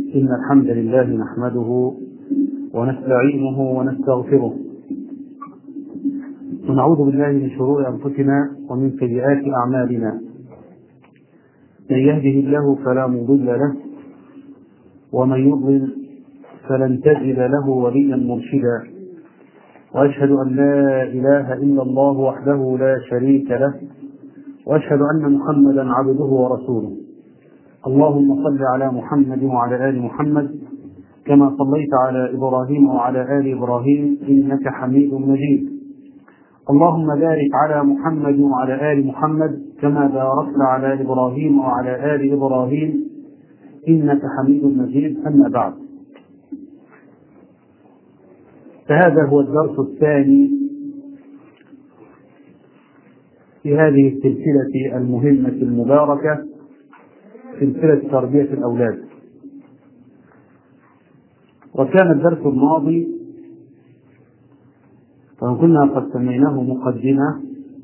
إن الحمد لله نحمده ونستعينه ونستغفره ونعوذ بالله من شرور أنفسنا ومن سيئات أعمالنا من يهده الله فلا مضل له ومن يضلل فلن تجد له وليا مرشدا وأشهد أن لا إله إلا الله وحده لا شريك له وأشهد أن محمدا عبده ورسوله اللهم صل على محمد وعلى آل محمد كما صليت على إبراهيم وعلى آل إبراهيم إنك حميد مجيد اللهم بارك على محمد وعلى آل محمد كما باركت على إبراهيم وعلى آل إبراهيم إنك حميد مجيد أما بعد فهذا هو الدرس الثاني في هذه السلسلة المهمة المباركة سلسلة تربية الأولاد وكان الدرس الماضي كنا قد سميناه مقدمة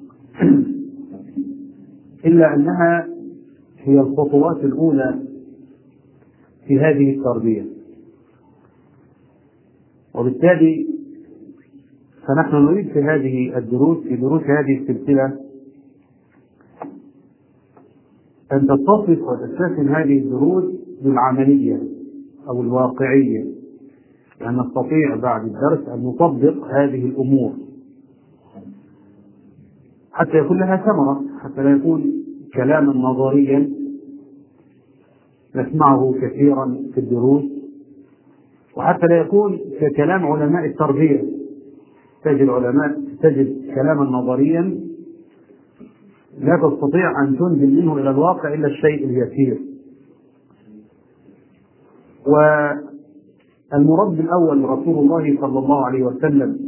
إلا أنها هي الخطوات الأولى في هذه التربية وبالتالي فنحن نريد في هذه الدروس في دروس هذه السلسلة أن تتصف وتتسم هذه الدروس بالعملية أو الواقعية لأن نستطيع بعد الدرس أن نطبق هذه الأمور حتى يكون لها ثمرة حتى لا يكون كلاما نظريا نسمعه كثيرا في الدروس وحتى لا يكون ككلام علماء التربية تجد علماء تجد كلاما نظريا لا تستطيع أن تنزل منه إلى الواقع إلا الشيء اليسير والمربي الأول رسول الله صلى الله عليه وسلم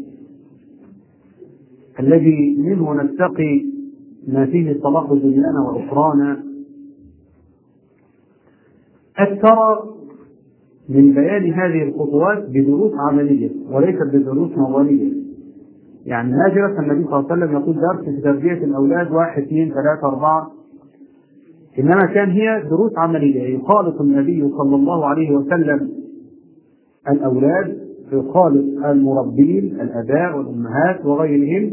الذي منه نتقي ما فيه صلاح دنيانا وأخرانا أكثر من بيان هذه الخطوات بدروس عملية وليست بدروس نظرية يعني ما جلس النبي صلى الله عليه وسلم يقول درس في تربية الأولاد واحد اثنين ثلاثة أربعة إنما كان هي دروس عملية يخالط النبي صلى الله عليه وسلم الأولاد يخالط المربين الآباء والأمهات وغيرهم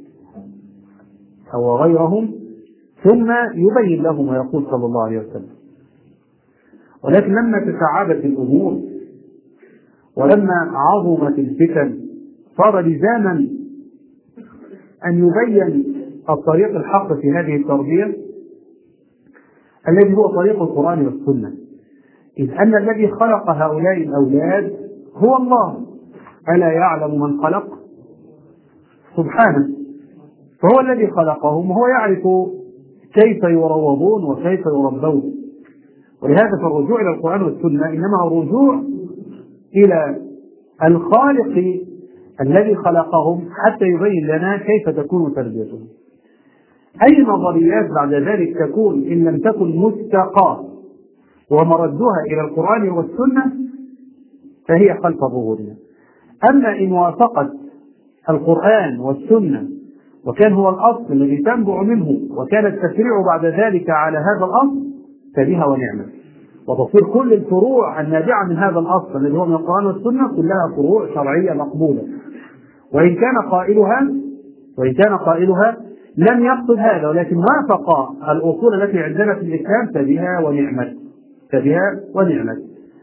أو غيرهم ثم يبين لهم ويقول صلى الله عليه وسلم ولكن لما تشعبت الأمور ولما عظمت الفتن صار لزاما أن يبين الطريق الحق في هذه التربية الذي هو طريق القرآن والسنة إذ أن الذي خلق هؤلاء الأولاد هو الله ألا يعلم من خلق سبحانه فهو الذي خلقهم وهو يعرف كيف يروضون وكيف يربون ولهذا فالرجوع إلى القرآن والسنة إنما هو رجوع إلى الخالق الذي خلقهم حتى يبين لنا كيف تكون تربيتهم أي نظريات بعد ذلك تكون إن لم تكن مستقاة ومردها إلى القرآن والسنة فهي خلف ظهورنا أما إن وافقت القرآن والسنة وكان هو الأصل الذي تنبع منه وكان التشريع بعد ذلك على هذا الأصل فبها ونعمة وتصير كل الفروع النابعة من هذا الأصل الذي هو من القرآن والسنة كلها فروع شرعية مقبولة وإن كان قائلها وإن كان قائلها لم يقصد هذا ولكن وافق الأصول التي عندنا في الإسلام فبها ونعمت فبها ونعمت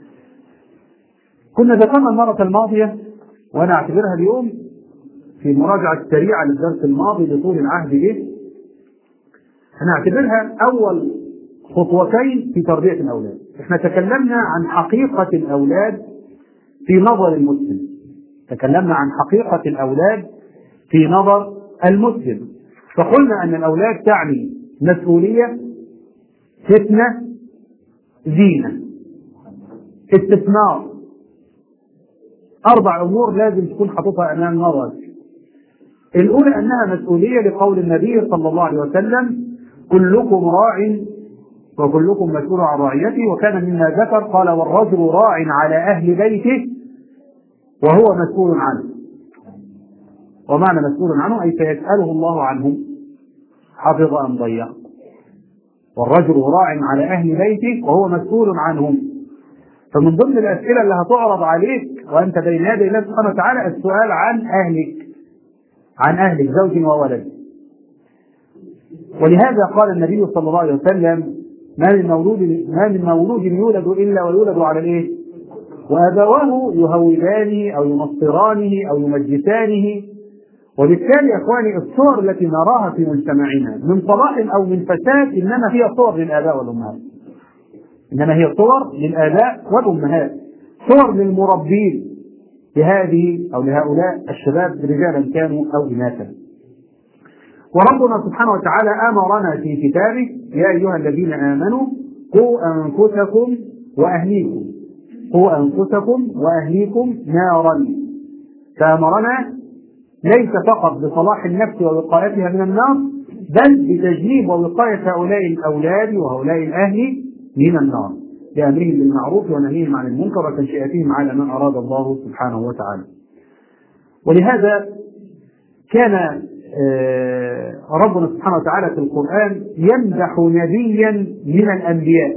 كنا ذكرنا المرة الماضية وأنا أعتبرها اليوم في مراجعة سريعة للدرس الماضي لطول العهد به أنا أعتبرها أول خطوتين في تربية الأولاد احنا تكلمنا عن حقيقة الأولاد في نظر المسلم تكلمنا عن حقيقة الأولاد في نظر المسلم فقلنا أن الأولاد تعني مسؤولية فتنة زينة استثمار أربع أمور لازم تكون حاططها أمام نظرك الأولى أنها مسؤولية لقول النبي صلى الله عليه وسلم كلكم راع وكلكم مسؤول عن رعيته وكان مما ذكر قال والرجل راع على أهل بيته وهو مسؤول عنه ومعنى مسؤول عنه أي سيسأله الله عنهم حفظ أم ضيع والرجل راع على أهل بيته وهو مسؤول عنهم فمن ضمن الأسئلة اللي هتعرض عليك وأنت بين يدي الله سبحانه وتعالى السؤال عن أهلك عن أهلك زوج وولد ولهذا قال النبي صلى الله عليه وسلم ما من مولود ما من مولود يولد إلا ويولد على الإيه؟ وأبواه يهودانه أو ينصرانه أو يمجسانه وبالتالي يا اخواني الصور التي نراها في مجتمعنا من صلاح او من فساد انما هي صور للاباء والامهات. انما هي صور للاباء والامهات. صور للمربين لهذه او لهؤلاء الشباب رجالا كانوا او اناثا. وربنا سبحانه وتعالى امرنا في كتابه يا ايها الذين امنوا قوا انفسكم واهليكم قوا انفسكم واهليكم نارا فامرنا ليس فقط بصلاح النفس ووقايتها من النار بل بتجنيب ووقاية هؤلاء الأولاد وهؤلاء الأهل من النار بأمرهم بالمعروف ونهيهم عن المنكر وتنشئتهم على ما أراد الله سبحانه وتعالى ولهذا كان ربنا سبحانه وتعالى في القرآن يمدح نبيا من الأنبياء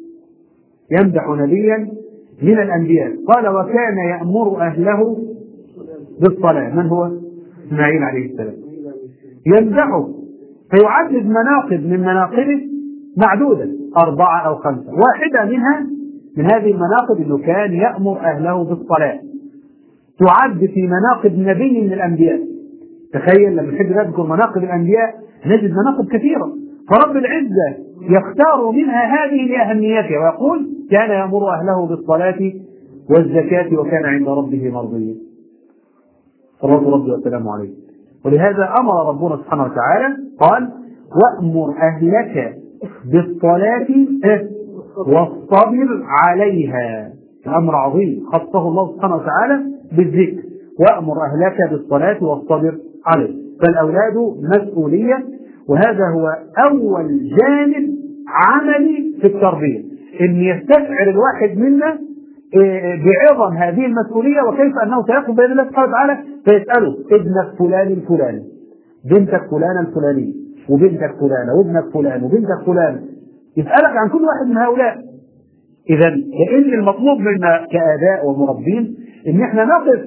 يمدح نبيا من الأنبياء قال وكان يأمر أهله بالصلاة من هو؟ إسماعيل عليه السلام يمدحه فيعدد مناقب من مناقبه معدودة أربعة أو خمسة واحدة منها من هذه المناقب أنه كان يأمر أهله بالصلاة تعد في مناقب نبي من الأنبياء تخيل لما نحب نذكر مناقب الأنبياء نجد مناقب كثيرة فرب العزة يختار منها هذه لأهميتها ويقول كان يأمر أهله بالصلاة والزكاة وكان عند ربه مرضيا صلوات ربي وسلامه عليه ولهذا امر ربنا سبحانه وتعالى قال وامر اهلك بالصلاه واصطبر عليها امر عظيم خصه الله سبحانه وتعالى بالذكر وامر اهلك بالصلاه واصطبر عليه فالاولاد مسؤوليه وهذا هو اول جانب عملي في التربيه ان يستشعر الواحد منا بعظم هذه المسؤولية وكيف أنه سيقوم بين الله سبحانه وتعالى فيسأله ابنك فلان الفلاني بنتك فلانة الفلانية وبنتك فلانة وابنك فلان وبنتك فلان يسألك عن كل واحد من هؤلاء إذا كأن المطلوب منا كآباء ومربين إن إحنا نقف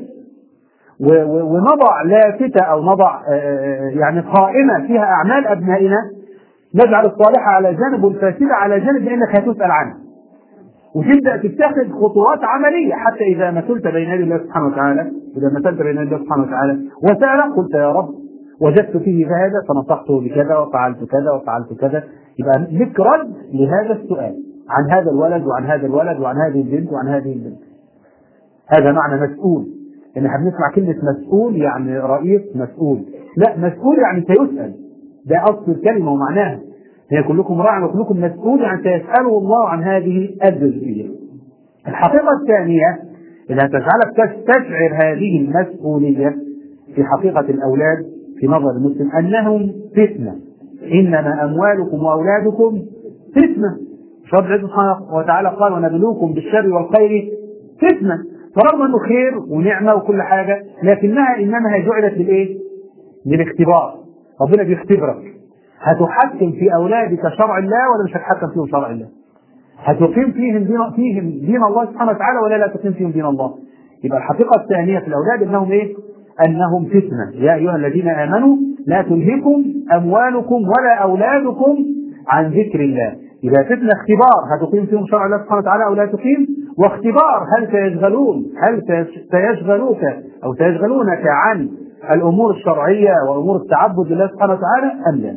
ونضع لافتة أو نضع يعني قائمة فيها أعمال أبنائنا نجعل الصالحة على جانب والفاسدة على جانب لأنك هتسأل عنه وتبدا تتخذ خطوات عمليه حتى اذا مثلت بين يدي الله سبحانه وتعالى اذا مثلت بين يدي الله سبحانه وتعالى وسال قلت يا رب وجدت فيه هذا فنصحته بكذا وفعلت كذا وفعلت كذا يبقى لك رد لهذا السؤال عن هذا الولد وعن هذا الولد وعن هذه البنت وعن هذه البنت هذا معنى مسؤول ان احنا بنسمع كلمه مسؤول يعني رئيس مسؤول لا مسؤول يعني سيسال ده اصل الكلمه ومعناها هي كلكم راع وكلكم مسؤول يعني سيسأله الله عن هذه الجزئية. الحقيقة الثانية اللي هتجعلك تستشعر هذه المسؤولية في حقيقة الأولاد في نظر المسلم أنهم فتنة. إنما أموالكم وأولادكم فتنة. رب العزة سبحانه وتعالى قال ونبلوكم بالشر والخير فتنة. فرغم أنه خير ونعمة وكل حاجة لكنها إنما هي جعلت للإيه؟ للاختبار. ربنا بيختبرك. هتحكم في اولادك شرع الله ولا مش هتحكم فيهم شرع الله؟ هتقيم فيهم دين فيهم دين الله سبحانه وتعالى ولا لا تقيم فيهم دين الله؟ يبقى الحقيقه الثانيه في الاولاد انهم ايه؟ انهم فتنه، يا ايها الذين امنوا لا تلهكم اموالكم ولا اولادكم عن ذكر الله، يبقى فتنه اختبار هتقيم فيهم شرع الله سبحانه وتعالى او لا تقيم؟ واختبار هل سيشغلون هل سيشغلوك او سيشغلونك عن الامور الشرعيه وامور التعبد لله سبحانه وتعالى ام لا؟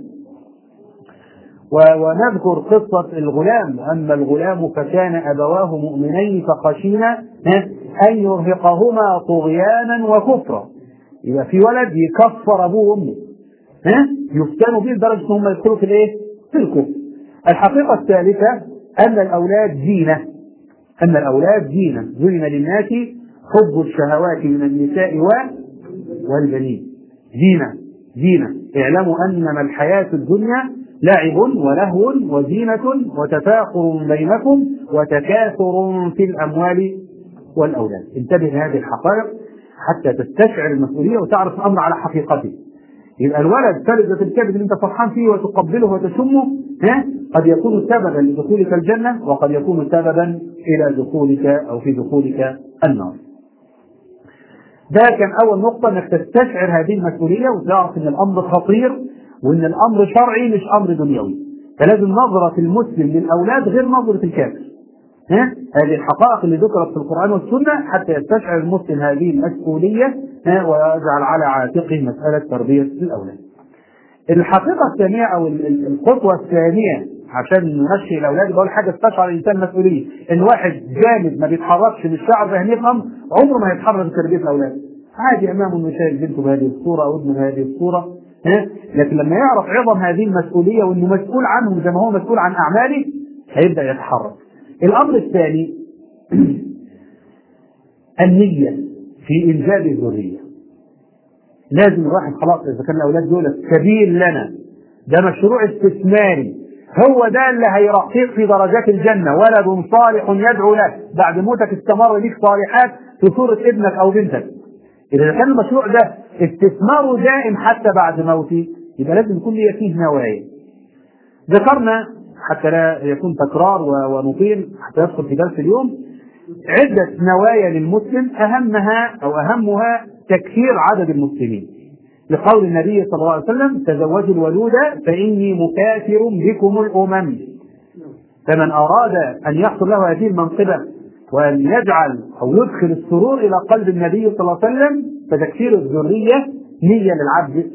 ونذكر قصة الغلام أما الغلام فكان أبواه مؤمنين فخشينا أن يرهقهما طغيانا وكفرا يبقى في ولد يكفر أبوه وأمه ها يفتنوا به لدرجة أنهم يدخلوا في الإيه؟ في الكفر الحقيقة الثالثة أن الأولاد زينة أن الأولاد زينة زين للناس حب الشهوات من النساء و والبنين زينة زينة اعلموا أنما الحياة الدنيا لعب ولهو وزينة وتفاخر بينكم وتكاثر في الأموال والأولاد انتبه لهذه الحقائق حتى تستشعر المسؤولية وتعرف الأمر على حقيقته يبقى الولد فلذة الكبد اللي انت فرحان فيه وتقبله وتشمه ها قد يكون سببا لدخولك الجنة وقد يكون سببا إلى دخولك أو في دخولك النار ده كان أول نقطة إنك تستشعر هذه المسؤولية وتعرف إن الأمر خطير وإن الأمر شرعي مش أمر دنيوي فلازم نظرة المسلم للأولاد غير نظرة الكافر ها؟ هذه الحقائق اللي ذكرت في القرآن والسنة حتى يستشعر المسلم هذه المسؤولية ها؟ ويجعل على عاتقه مسألة تربية الأولاد. الحقيقة الثانية أو الخطوة الثانية عشان نمشي الأولاد بقول حاجة استشعر الإنسان مسؤولية إن واحد جامد ما بيتحركش مش شعر فهمية الأمر عمره ما هيتحرك في تربية الأولاد. عادي أمامه إنه شايف بنته بهذه الصورة أو ابنه بهذه الصورة ها؟ لكن لما يعرف عظم هذه المسؤولية وإنه مسؤول عنهم زي ما هو مسؤول عن أعماله هيبدأ يتحرك. الأمر الثاني النية في إنجاب الذرية. لازم الواحد خلاص إذا كان الأولاد دول سبيل لنا ده مشروع استثماري هو ده اللي هيرقيك في درجات الجنة ولد صالح يدعو له بعد موتك استمر ليك صالحات في صورة ابنك أو بنتك إذا كان المشروع ده استثماره دائم حتى بعد موتي يبقى لازم يكون لي فيه نوايا ذكرنا حتى لا يكون تكرار ونطيل حتى يدخل في درس اليوم عدة نوايا للمسلم أهمها أو أهمها تكثير عدد المسلمين لقول النبي صلى الله عليه وسلم تزوجوا الولود فإني مكاثر بكم الأمم فمن أراد أن يحصل له هذه المنقبة وأن يجعل أو يدخل السرور إلى قلب النبي صلى الله عليه وسلم فتكثير الذرية نية للعبد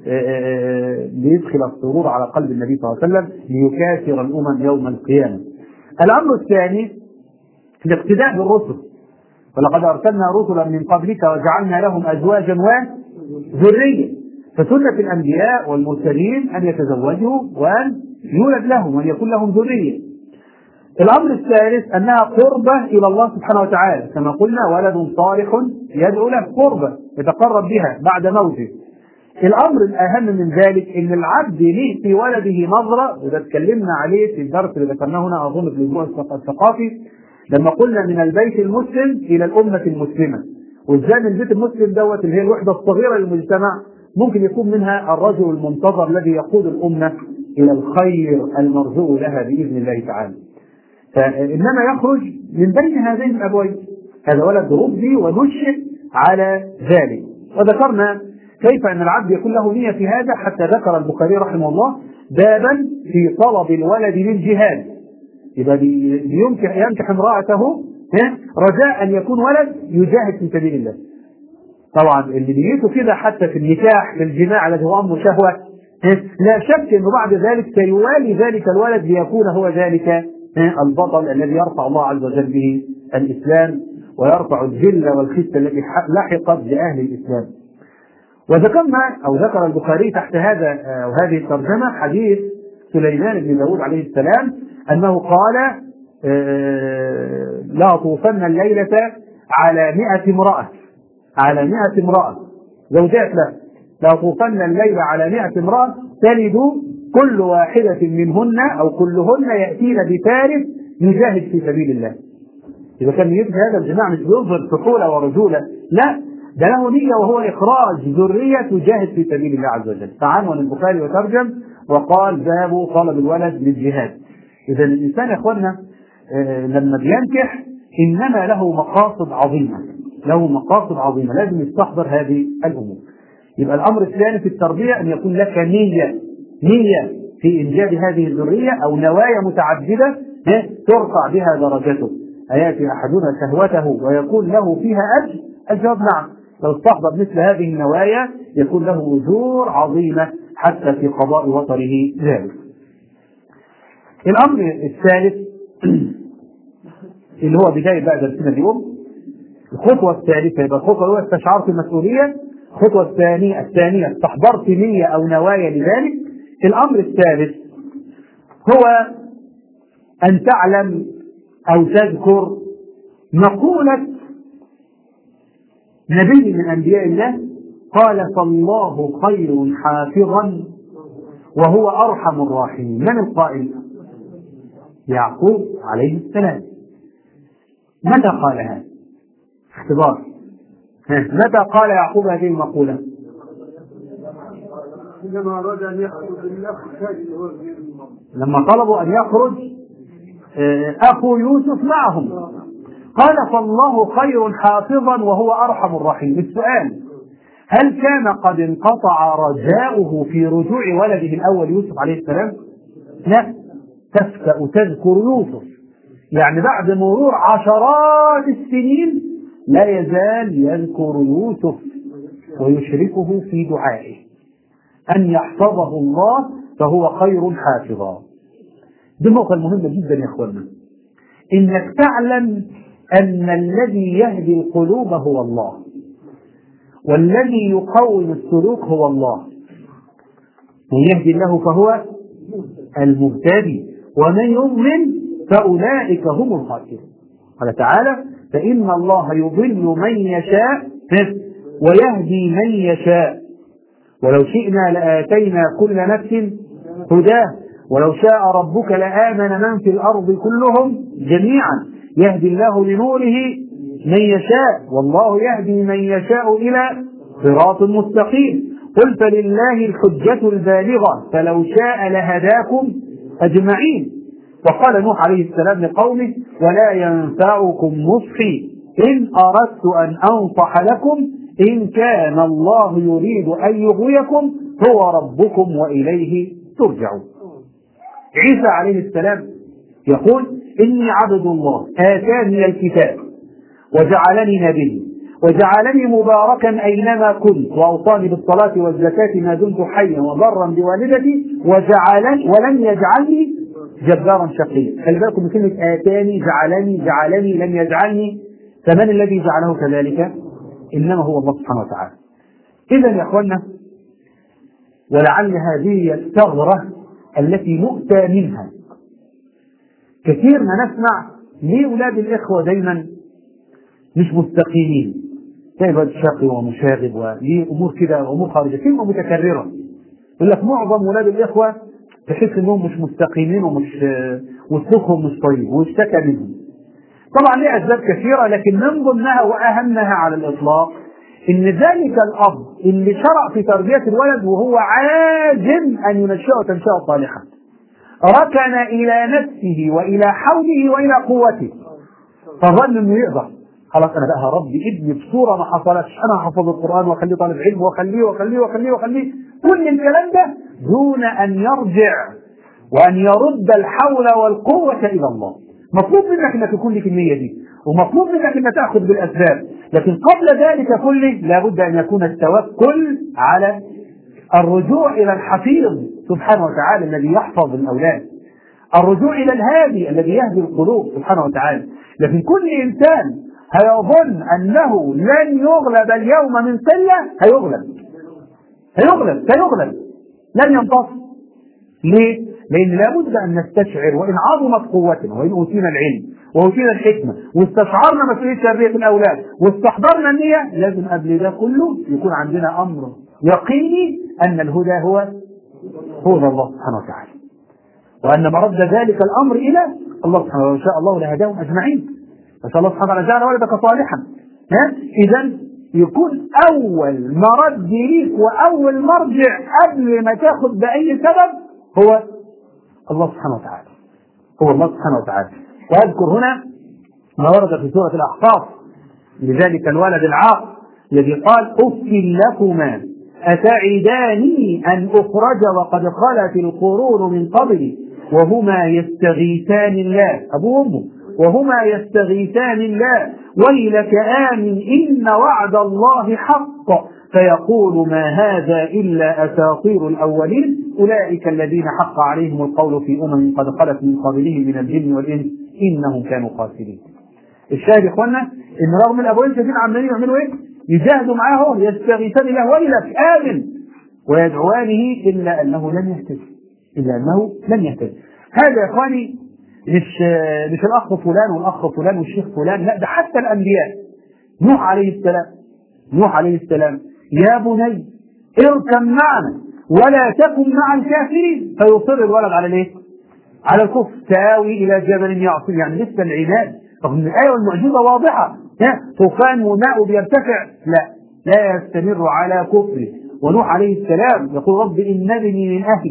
ليدخل السرور على قلب النبي صلى الله عليه وسلم ليكاثر الأمم يوم القيامة الأمر الثاني الاقتداء بالرسل ولقد أرسلنا رسلا من قبلك وجعلنا لهم أزواجا وذرية فسنة الأنبياء والمرسلين أن يتزوجوا وأن يولد لهم وأن يكون لهم ذرية الأمر الثالث أنها قربة إلى الله سبحانه وتعالى كما قلنا ولد صالح يدعو له قربة يتقرب بها بعد موته الأمر الأهم من ذلك أن العبد ليه في ولده نظرة وده اتكلمنا عليه في الدرس اللي ذكرناه هنا أظن في الأسبوع الثقافي لما قلنا من البيت المسلم إلى الأمة المسلمة وإزاي من البيت المسلم دوت اللي هي الوحدة الصغيرة للمجتمع ممكن يكون منها الرجل المنتظر الذي يقود الأمة إلى الخير المرجو لها بإذن الله تعالى فإنما يخرج من بين هذين الأبوين هذا ولد ربي ونشئ على ذلك وذكرنا كيف أن العبد يكون له نية في هذا حتى ذكر البخاري رحمه الله بابا في طلب الولد للجهاد يبقى بينكح ينكح امرأته رجاء أن يكون ولد يجاهد في سبيل الله طبعا اللي نيته كده حتى في النكاح في الجماع الذي هو أمر شهوة لا شك أنه بعد ذلك سيوالي ذلك الولد ليكون هو ذلك البطل الذي يرفع الله عز وجل به الإسلام ويرفع الذلة والخسة التي لحقت بأهل الإسلام وذكرنا أو ذكر البخاري تحت هذا أو هذه الترجمة حديث سليمان بن داود عليه السلام أنه قال لا طوفن الليلة على مئة امرأة على مئة امرأة زوجات له لا طوفن الليل على مئة امرأة تلد كل واحدة منهن أو كلهن يأتين بفارس يجاهد في سبيل الله إذا كان نيته هذا الجماع مش بيظهر سحولة ورجولة لا ده له نية وهو إخراج ذرية تجاهد في سبيل الله عز وجل فعنون البخاري وترجم وقال باب طلب الولد للجهاد إذا الإنسان يا إخوانا آه لما بينكح إنما له مقاصد عظيمة له مقاصد عظيمة لازم يستحضر هذه الأمور يبقى الأمر الثاني في التربية أن يكون لك نية نية في إنجاب هذه الذرية أو نوايا متعددة ترفع بها درجته أياتي أحدنا شهوته ويكون له فيها أجر الجواب نعم لو استحضر مثل هذه النوايا يكون له أجور عظيمة حتى في قضاء وطره ذلك الأمر الثالث اللي هو بداية بقى درسنا اليوم الخطوة الثالثة يبقى الخطوة الأولى استشعرت المسؤولية الخطوة الثانية الثانية استحضرت نية أو نوايا لذلك الأمر الثالث هو أن تعلم أو تذكر مقولة نبي من أنبياء الله قال فالله خير حافظا وهو أرحم الراحمين من القائل يعقوب عليه السلام متى قال هذا اختبار متى قال يعقوب هذه المقولة عندما أراد أن يخرج النخل لما طلبوا أن يخرج أخو يوسف معهم قال فالله خير حافظا وهو أرحم الراحمين السؤال هل كان قد انقطع رجاؤه في رجوع ولده الأول يوسف عليه السلام لا تفتأ تذكر يوسف يعني بعد مرور عشرات السنين لا يزال يذكر يوسف ويشركه في دعائه أن يحفظه الله فهو خير حافظا دي النقطة المهمة جدا يا اخوانا انك تعلم ان الذي يهدي القلوب هو الله والذي يقوم السلوك هو الله من يهدي الله فهو المهتدي ومن يضلل فأولئك هم الخاسرون قال تعالى فإن الله يضل من يشاء ويهدي من يشاء ولو شئنا لآتينا كل نفس هداه ولو شاء ربك لآمن من في الأرض كلهم جميعا يهدي الله لنوره من يشاء والله يهدي من يشاء إلى صراط مستقيم قل فلله الحجة البالغة فلو شاء لهداكم أجمعين وقال نوح عليه السلام لقومه ولا ينفعكم نصحي إن أردت أن أنصح لكم إن كان الله يريد أن يغويكم هو ربكم وإليه ترجعون عيسى عليه السلام يقول إني عبد الله آتاني الكتاب وجعلني نبيا وجعلني مباركا أينما كنت وأوصاني بالصلاة والزكاة ما دمت حيا وبرا بوالدتي وجعلني ولم يجعلني جبارا شقيا خلي بالكم من كلمة آتاني جعلني جعلني لم يجعلني فمن الذي جعله كذلك؟ إنما هو الله سبحانه وتعالى إذا يا إخوانا ولعل هذه الثغرة التي نؤتى منها كثير ما نسمع ليه أولاد الإخوة دايما مش مستقيمين تلاقي الواد شقي ومشاغب وليه أمور كده أمور خارجة كلمة متكررة يقول لك معظم أولاد الإخوة تحس إنهم مش مستقيمين ومش وسلوكهم مش طيب واشتكى منهم طبعا ليه أسباب كثيرة لكن من ضمنها وأهمها على الإطلاق إن ذلك الأب اللي شرع في تربية الولد وهو عاجم أن ينشئه تنشئة صالحة ركن إلى نفسه وإلى حوله وإلى قوته فظن إنه يقدر خلاص أنا بقى هربي ابني بصورة ما حصلتش أنا هحفظ القرآن وأخليه طالب علم وأخليه وأخليه وأخليه وأخليه كل الكلام ده دون أن يرجع وأن يرد الحول والقوة إلى الله مطلوب منك انك تكون لك النية دي ومطلوب منك انك تاخذ بالاسباب لكن قبل ذلك كله لابد ان يكون التوكل على الرجوع الى الحفيظ سبحانه وتعالى الذي يحفظ الاولاد الرجوع الى الهادي الذي يهدي القلوب سبحانه وتعالى لكن كل انسان هيظن انه لن يغلب اليوم من قله هيغلب هيغلب سيغلب لن ينتصر ليه؟ لأن لابد أن نستشعر وإن عظمت قوتنا وإن أوتينا العلم وأوتينا الحكمة واستشعرنا مسؤولية تربية الأولاد واستحضرنا النية لازم قبل ده كله يكون عندنا أمر يقيني أن الهدى هو هدى الله سبحانه وتعالى وأن مرد ذلك الأمر إلى الله سبحانه وتعالى وإن شاء الله لهداهم أجمعين نسأل الله سبحانه وتعالى جعل ولدك صالحا ها إذا يكون أول مرد ليك وأول مرجع قبل ما تاخذ بأي سبب هو الله سبحانه وتعالى هو الله سبحانه وتعالى وأذكر هنا ما ورد في سورة الأحقاف لذلك الولد العاق الذي قال أف لكما أتعداني أن أخرج وقد خلت القرون من قبلي وهما يستغيثان الله أبو أمه وهما يستغيثان الله ويلك آمن إن وعد الله حق فيقول ما هذا إلا أساطير الأولين أولئك الذين حق عليهم القول في أمم قد خلت من قبلهم من الجن والإنس إنهم كانوا خاسرين الشاهد يا إخوانا إن رغم الأبوين شايفين عمالين يعملوا إيه؟ يجاهدوا معاه يستغيثان الله ويلك آمن ويدعوانه إلا أنه لم يهتدي إلا أنه لم يهتدي هذا يا إخواني مش مش الأخ فلان والأخ فلان والشيخ فلان لا ده حتى الأنبياء نوح عليه السلام نوح عليه السلام يا بني اركب معنا ولا تكن مع الكافرين فيصر الولد على الايه؟ على الكفر تاوي الى جبل يعصي يعني لسه العناد رغم الايه والمعجزه واضحه طوفان وماء بيرتفع لا لا يستمر على كفره ونوح عليه السلام يقول رب ان ابني من اهلي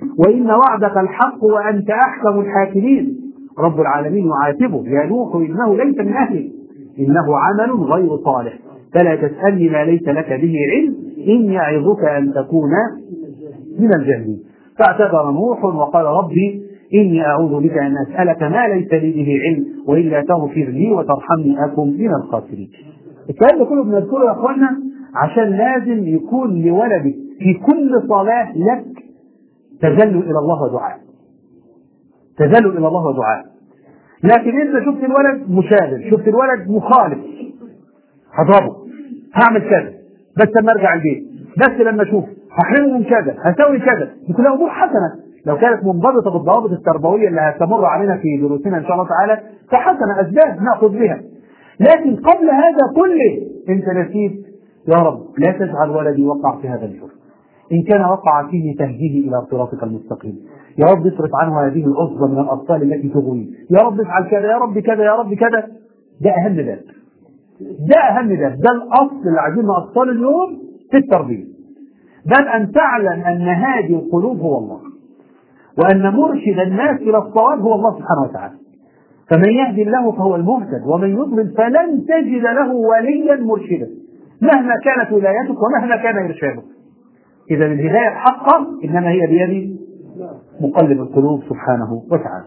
وإن وعدك الحق وأنت أحكم الحاكمين رب العالمين يعاتبه يا نوح إنه ليس من أهلك إنه عمل غير صالح فلا تسألني ما ليس لك به علم إني أعظك أن تكون من الجاهلين فاعتذر نوح وقال ربي إني أعوذ بك أن أسألك ما ليس لي به علم وإلا تغفر لي وترحمني أكن من الخاسرين. الكلام ده كله بنذكره يا إخوانا عشان لازم يكون لولدك في كل صلاة لك تذلل إلى الله ودعاء. تذلل إلى الله ودعاء. لكن أنت شفت الولد مشاغب، شفت الولد مخالف هضربه هعمل كذا بس لما ارجع البيت بس لما اشوف هحرمه من كذا هسوي كذا دي كلها امور حسنه لو كانت منضبطه بالضوابط التربويه اللي هتمر علينا في دروسنا ان شاء الله تعالى فحسنه اسباب ناخذ بها لكن قبل هذا كله انت نسيت يا رب لا تجعل ولدي وقع في هذا الجرم ان كان وقع فيه تهديه الى صراطك المستقيم يا رب اصرف عنه هذه العصبه من الاطفال التي تغوي يا رب افعل كذا يا رب كذا يا رب كذا ده اهم باب ده اهم ده ده الاصل اللي عايزين اطفال اليوم في التربيه بل ان تعلم ان هادي القلوب هو الله وان مرشد الناس الى الصواب هو الله سبحانه وتعالى فمن يهدي الله فهو المهتد ومن يضلل فلن تجد له وليا مرشدا مهما كانت ولايتك ومهما كان ارشادك اذا الهدايه الحقه انما هي بيد مقلب القلوب سبحانه وتعالى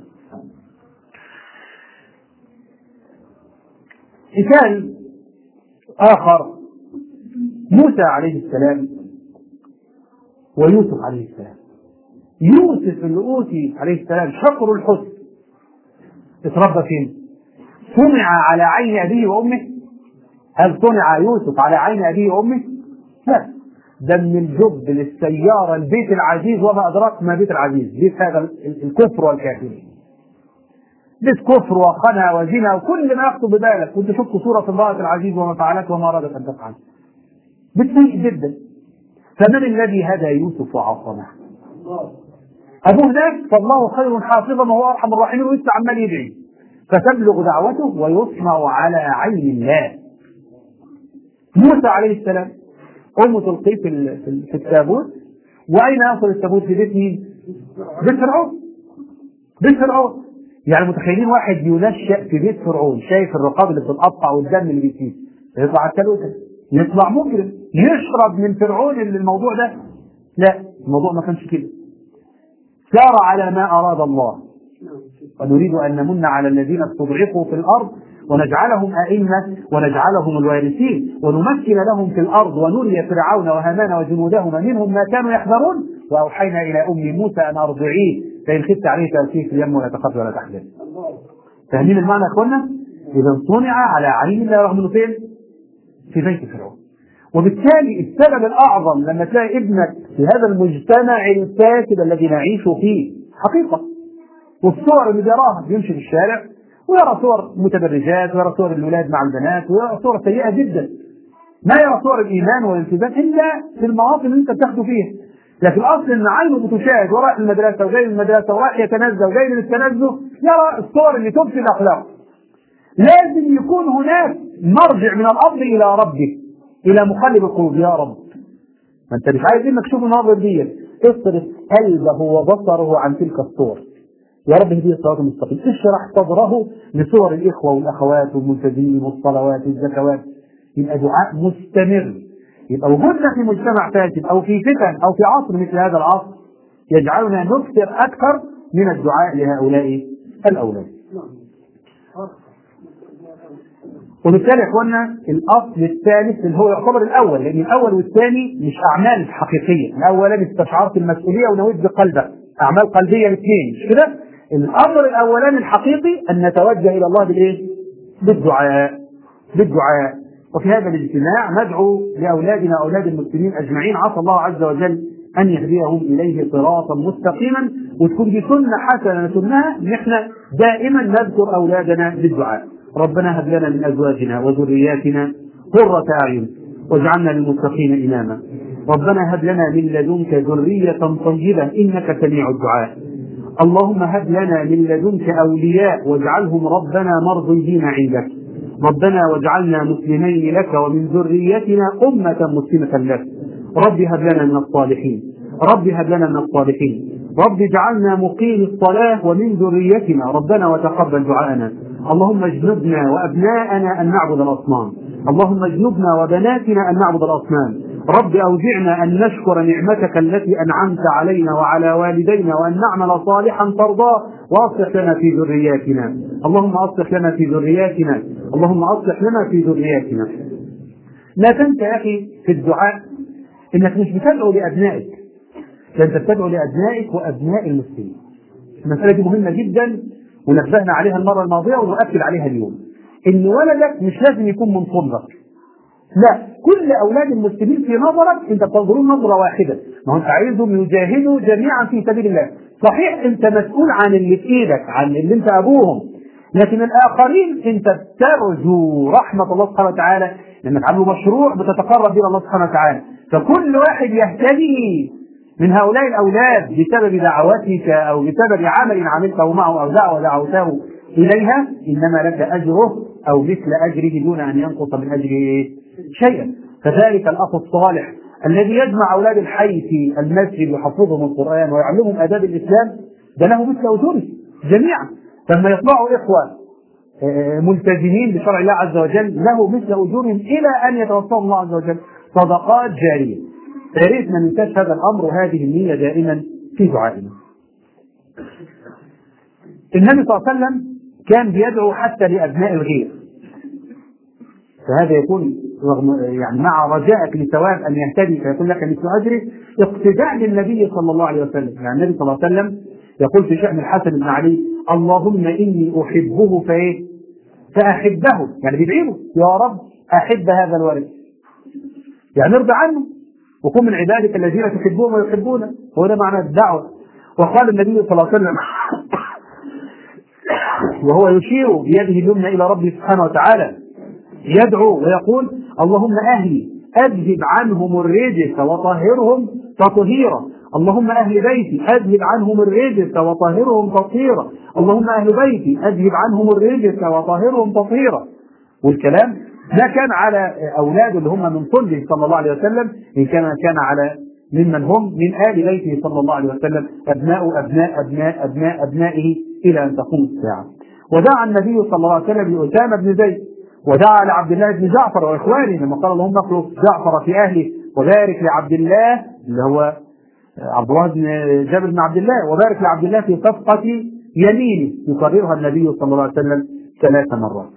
مثال آخر موسى عليه السلام ويوسف عليه السلام يوسف اللي أوتي عليه السلام شطر الحسن اتربى فين؟ صنع على عين أبيه وأمه؟ هل صنع يوسف على عين أبيه وأمه؟ لا ده من الجب للسيارة البيت العزيز وما أدراك ما بيت العزيز بيت هذا الكفر والكافرين بيت كفر وخنا وزنا وكل ما يخطر ببالك وانت شفت صورة امرأة العزيز وما فعلت وما أرادت أن تفعل بيت سيء جدا فمن الذي هدى يوسف وعصمه؟ أبوه هناك فالله خير حافظا وهو أرحم الراحمين ولسه عمال يدعي فتبلغ دعوته ويصنع على عين الله موسى عليه السلام أمه تلقيه في في التابوت وأين يصل التابوت في بيت مين؟ بيت فرعون بيت فرعون يعني متخيلين واحد ينشأ في بيت فرعون شايف الرقاب اللي بتتقطع والدم اللي بيسيل يطلع على التلوثة يطلع مجرم يشرب من فرعون الموضوع ده لا الموضوع ما كانش كده سار على ما أراد الله ونريد أن نمن على الذين استضعفوا في الأرض ونجعلهم أئمة ونجعلهم الوارثين ونمكن لهم في الأرض ونري فرعون وهامان وجنودهما منهم ما كانوا يحذرون وأوحينا إلى أم موسى أن أرضعيه فإن خفت عليه فألقيه في اليم ولا تخاف ولا تحزن. فاهمين المعنى يا إخوانا؟ إذا صنع على عين الله رغم إنه فين؟ في بيت فرعون. وبالتالي السبب الأعظم لما تلاقي ابنك في هذا المجتمع الفاسد الذي نعيش فيه حقيقة والصور اللي بيراها بيمشي في الشارع ويرى صور متبرجات ويرى صور الولاد مع البنات ويرى صور سيئة جدا ما يرى صور الإيمان والالتزام إلا في المواطن اللي أنت بتاخده فيها لكن الأصل إن عينه بتشاهد وراء المدرسة وجاي من المدرسة ورايح يتنزه وجاي من التنزه يرى الصور اللي تفسد الأخلاق لازم يكون هناك مرجع من الأرض إلى ربه إلى مقلب القلوب يا رب ما أنت مش عايز إنك تشوف النهارده دي اصرف قلبه وبصره عن تلك الصور يا رب اهدي الصراط المستقيم اشرح صدره لصور الاخوه والاخوات والملتزمين والصلوات والزكوات يبقى دعاء مستمر يبقى وجودنا في مجتمع فاسد او في فتن او في عصر مثل هذا العصر يجعلنا نكثر اكثر من الدعاء لهؤلاء الاولاد. وبالتالي يا اخوانا الاصل الثالث اللي هو يعتبر الاول لان الاول والثاني مش اعمال حقيقيه، الاولاني استشعرت المسؤوليه ونويت بقلبك، اعمال قلبيه الاثنين مش كده؟ الامر الاولاني الحقيقي ان نتوجه الى الله بالايه؟ بالدعاء بالدعاء وفي هذا الاجتماع ندعو لاولادنا واولاد المسلمين اجمعين عسى الله عز وجل ان يهديهم اليه صراطا مستقيما وتكون دي سنه حسنه نسنها ان احنا دائما نذكر اولادنا بالدعاء. ربنا هب لنا من ازواجنا وذرياتنا قرة اعين واجعلنا للمتقين اماما. ربنا هب لنا من لدنك ذرية طيبة انك سميع الدعاء. اللهم هب لنا من لدنك اولياء واجعلهم ربنا مرضيين عندك. ربنا واجعلنا مسلمين لك ومن ذريتنا أمة مسلمة لك رب هب لنا من الصالحين رب هب لنا من الصالحين رب اجعلنا مقيم الصلاة ومن ذريتنا ربنا وتقبل دعاءنا اللهم اجنبنا وأبناءنا أن نعبد الأصنام اللهم اجنبنا وبناتنا أن نعبد الأصنام رب أوزعنا أن نشكر نعمتك التي أنعمت علينا وعلى والدينا وأن نعمل صالحا ترضاه وأصلح لنا في ذرياتنا اللهم أصلح لنا في ذرياتنا اللهم أصلح لنا في ذرياتنا لا تنسى يا أخي في الدعاء إنك مش بتدعو لأبنائك ده أنت بتدعو لأبنائك وأبناء المسلمين المسألة دي مهمة جدا ونبهنا عليها المرة الماضية ونؤكد عليها اليوم إن ولدك مش لازم يكون من صلبك لا كل اولاد المسلمين في نظرك انت بتنظرون نظره واحده ما هو انت عايزهم يجاهدوا جميعا في سبيل الله صحيح انت مسؤول عن اللي في ايدك عن اللي انت ابوهم لكن الاخرين انت بترجو رحمه الله سبحانه وتعالى لانك عامله مشروع بتتقرب الى الله سبحانه وتعالى فكل واحد يهتدي من هؤلاء الاولاد بسبب دعوتك او بسبب عمل عملته معه او دعوه دعوته اليها انما لك اجره او مثل اجره دون ان ينقص من اجره شيئا كذلك الاخ الصالح الذي يجمع اولاد الحي في المسجد ويحفظهم القران ويعلمهم اداب الاسلام ده له مثل اجوره جميعا فلما يطلعوا اخوه ملتزمين بشرع الله عز وجل له مثل اجورهم الى ان يتوفاهم الله عز وجل صدقات جاريه يا ريت ما ننساش هذا الامر وهذه النيه دائما في دعائنا. النبي صلى الله عليه وسلم كان بيدعو حتى لابناء الغير. فهذا يكون رغم يعني مع رجائك لثواب ان يهتدي فيكون لك مثل اجره اقتداء للنبي صلى الله عليه وسلم، يعني النبي صلى الله عليه وسلم يقول في شأن الحسن بن علي اللهم اني احبه فايه؟ فاحبه، يعني بيدعي له يا رب احب هذا الولد. يعني ارضى عنه وكن من عبادك الذين تحبهم ويحبونك هو ده معنى الدعوه وقال النبي صلى الله عليه وسلم وهو يشير بيده اليمنى الى ربه سبحانه وتعالى يدعو ويقول اللهم اهلي اذهب عنهم الرجس وطهرهم تطهيرا اللهم اهل بيتي اذهب عنهم الرجس وطهرهم تطهيرا اللهم اهل بيتي اذهب عنهم الرجس وطهرهم تطهيرا والكلام ده كان على اولاده اللي هم من صلبه صلى الله عليه وسلم ان كان كان على ممن هم من ال بيته صلى الله عليه وسلم ابناء ابناء ابناء ابناء ابنائه الى ان تقوم الساعه. ودعا النبي صلى الله عليه وسلم لاسامه بن زيد ودعا لعبد الله بن جعفر واخوانه لما قال اللهم اخلص جعفر في اهله وبارك لعبد الله اللي هو عبد الله بن جابر بن عبد الله وبارك لعبد الله في صفقه يمينه يكررها النبي صلى الله عليه وسلم ثلاث مرات.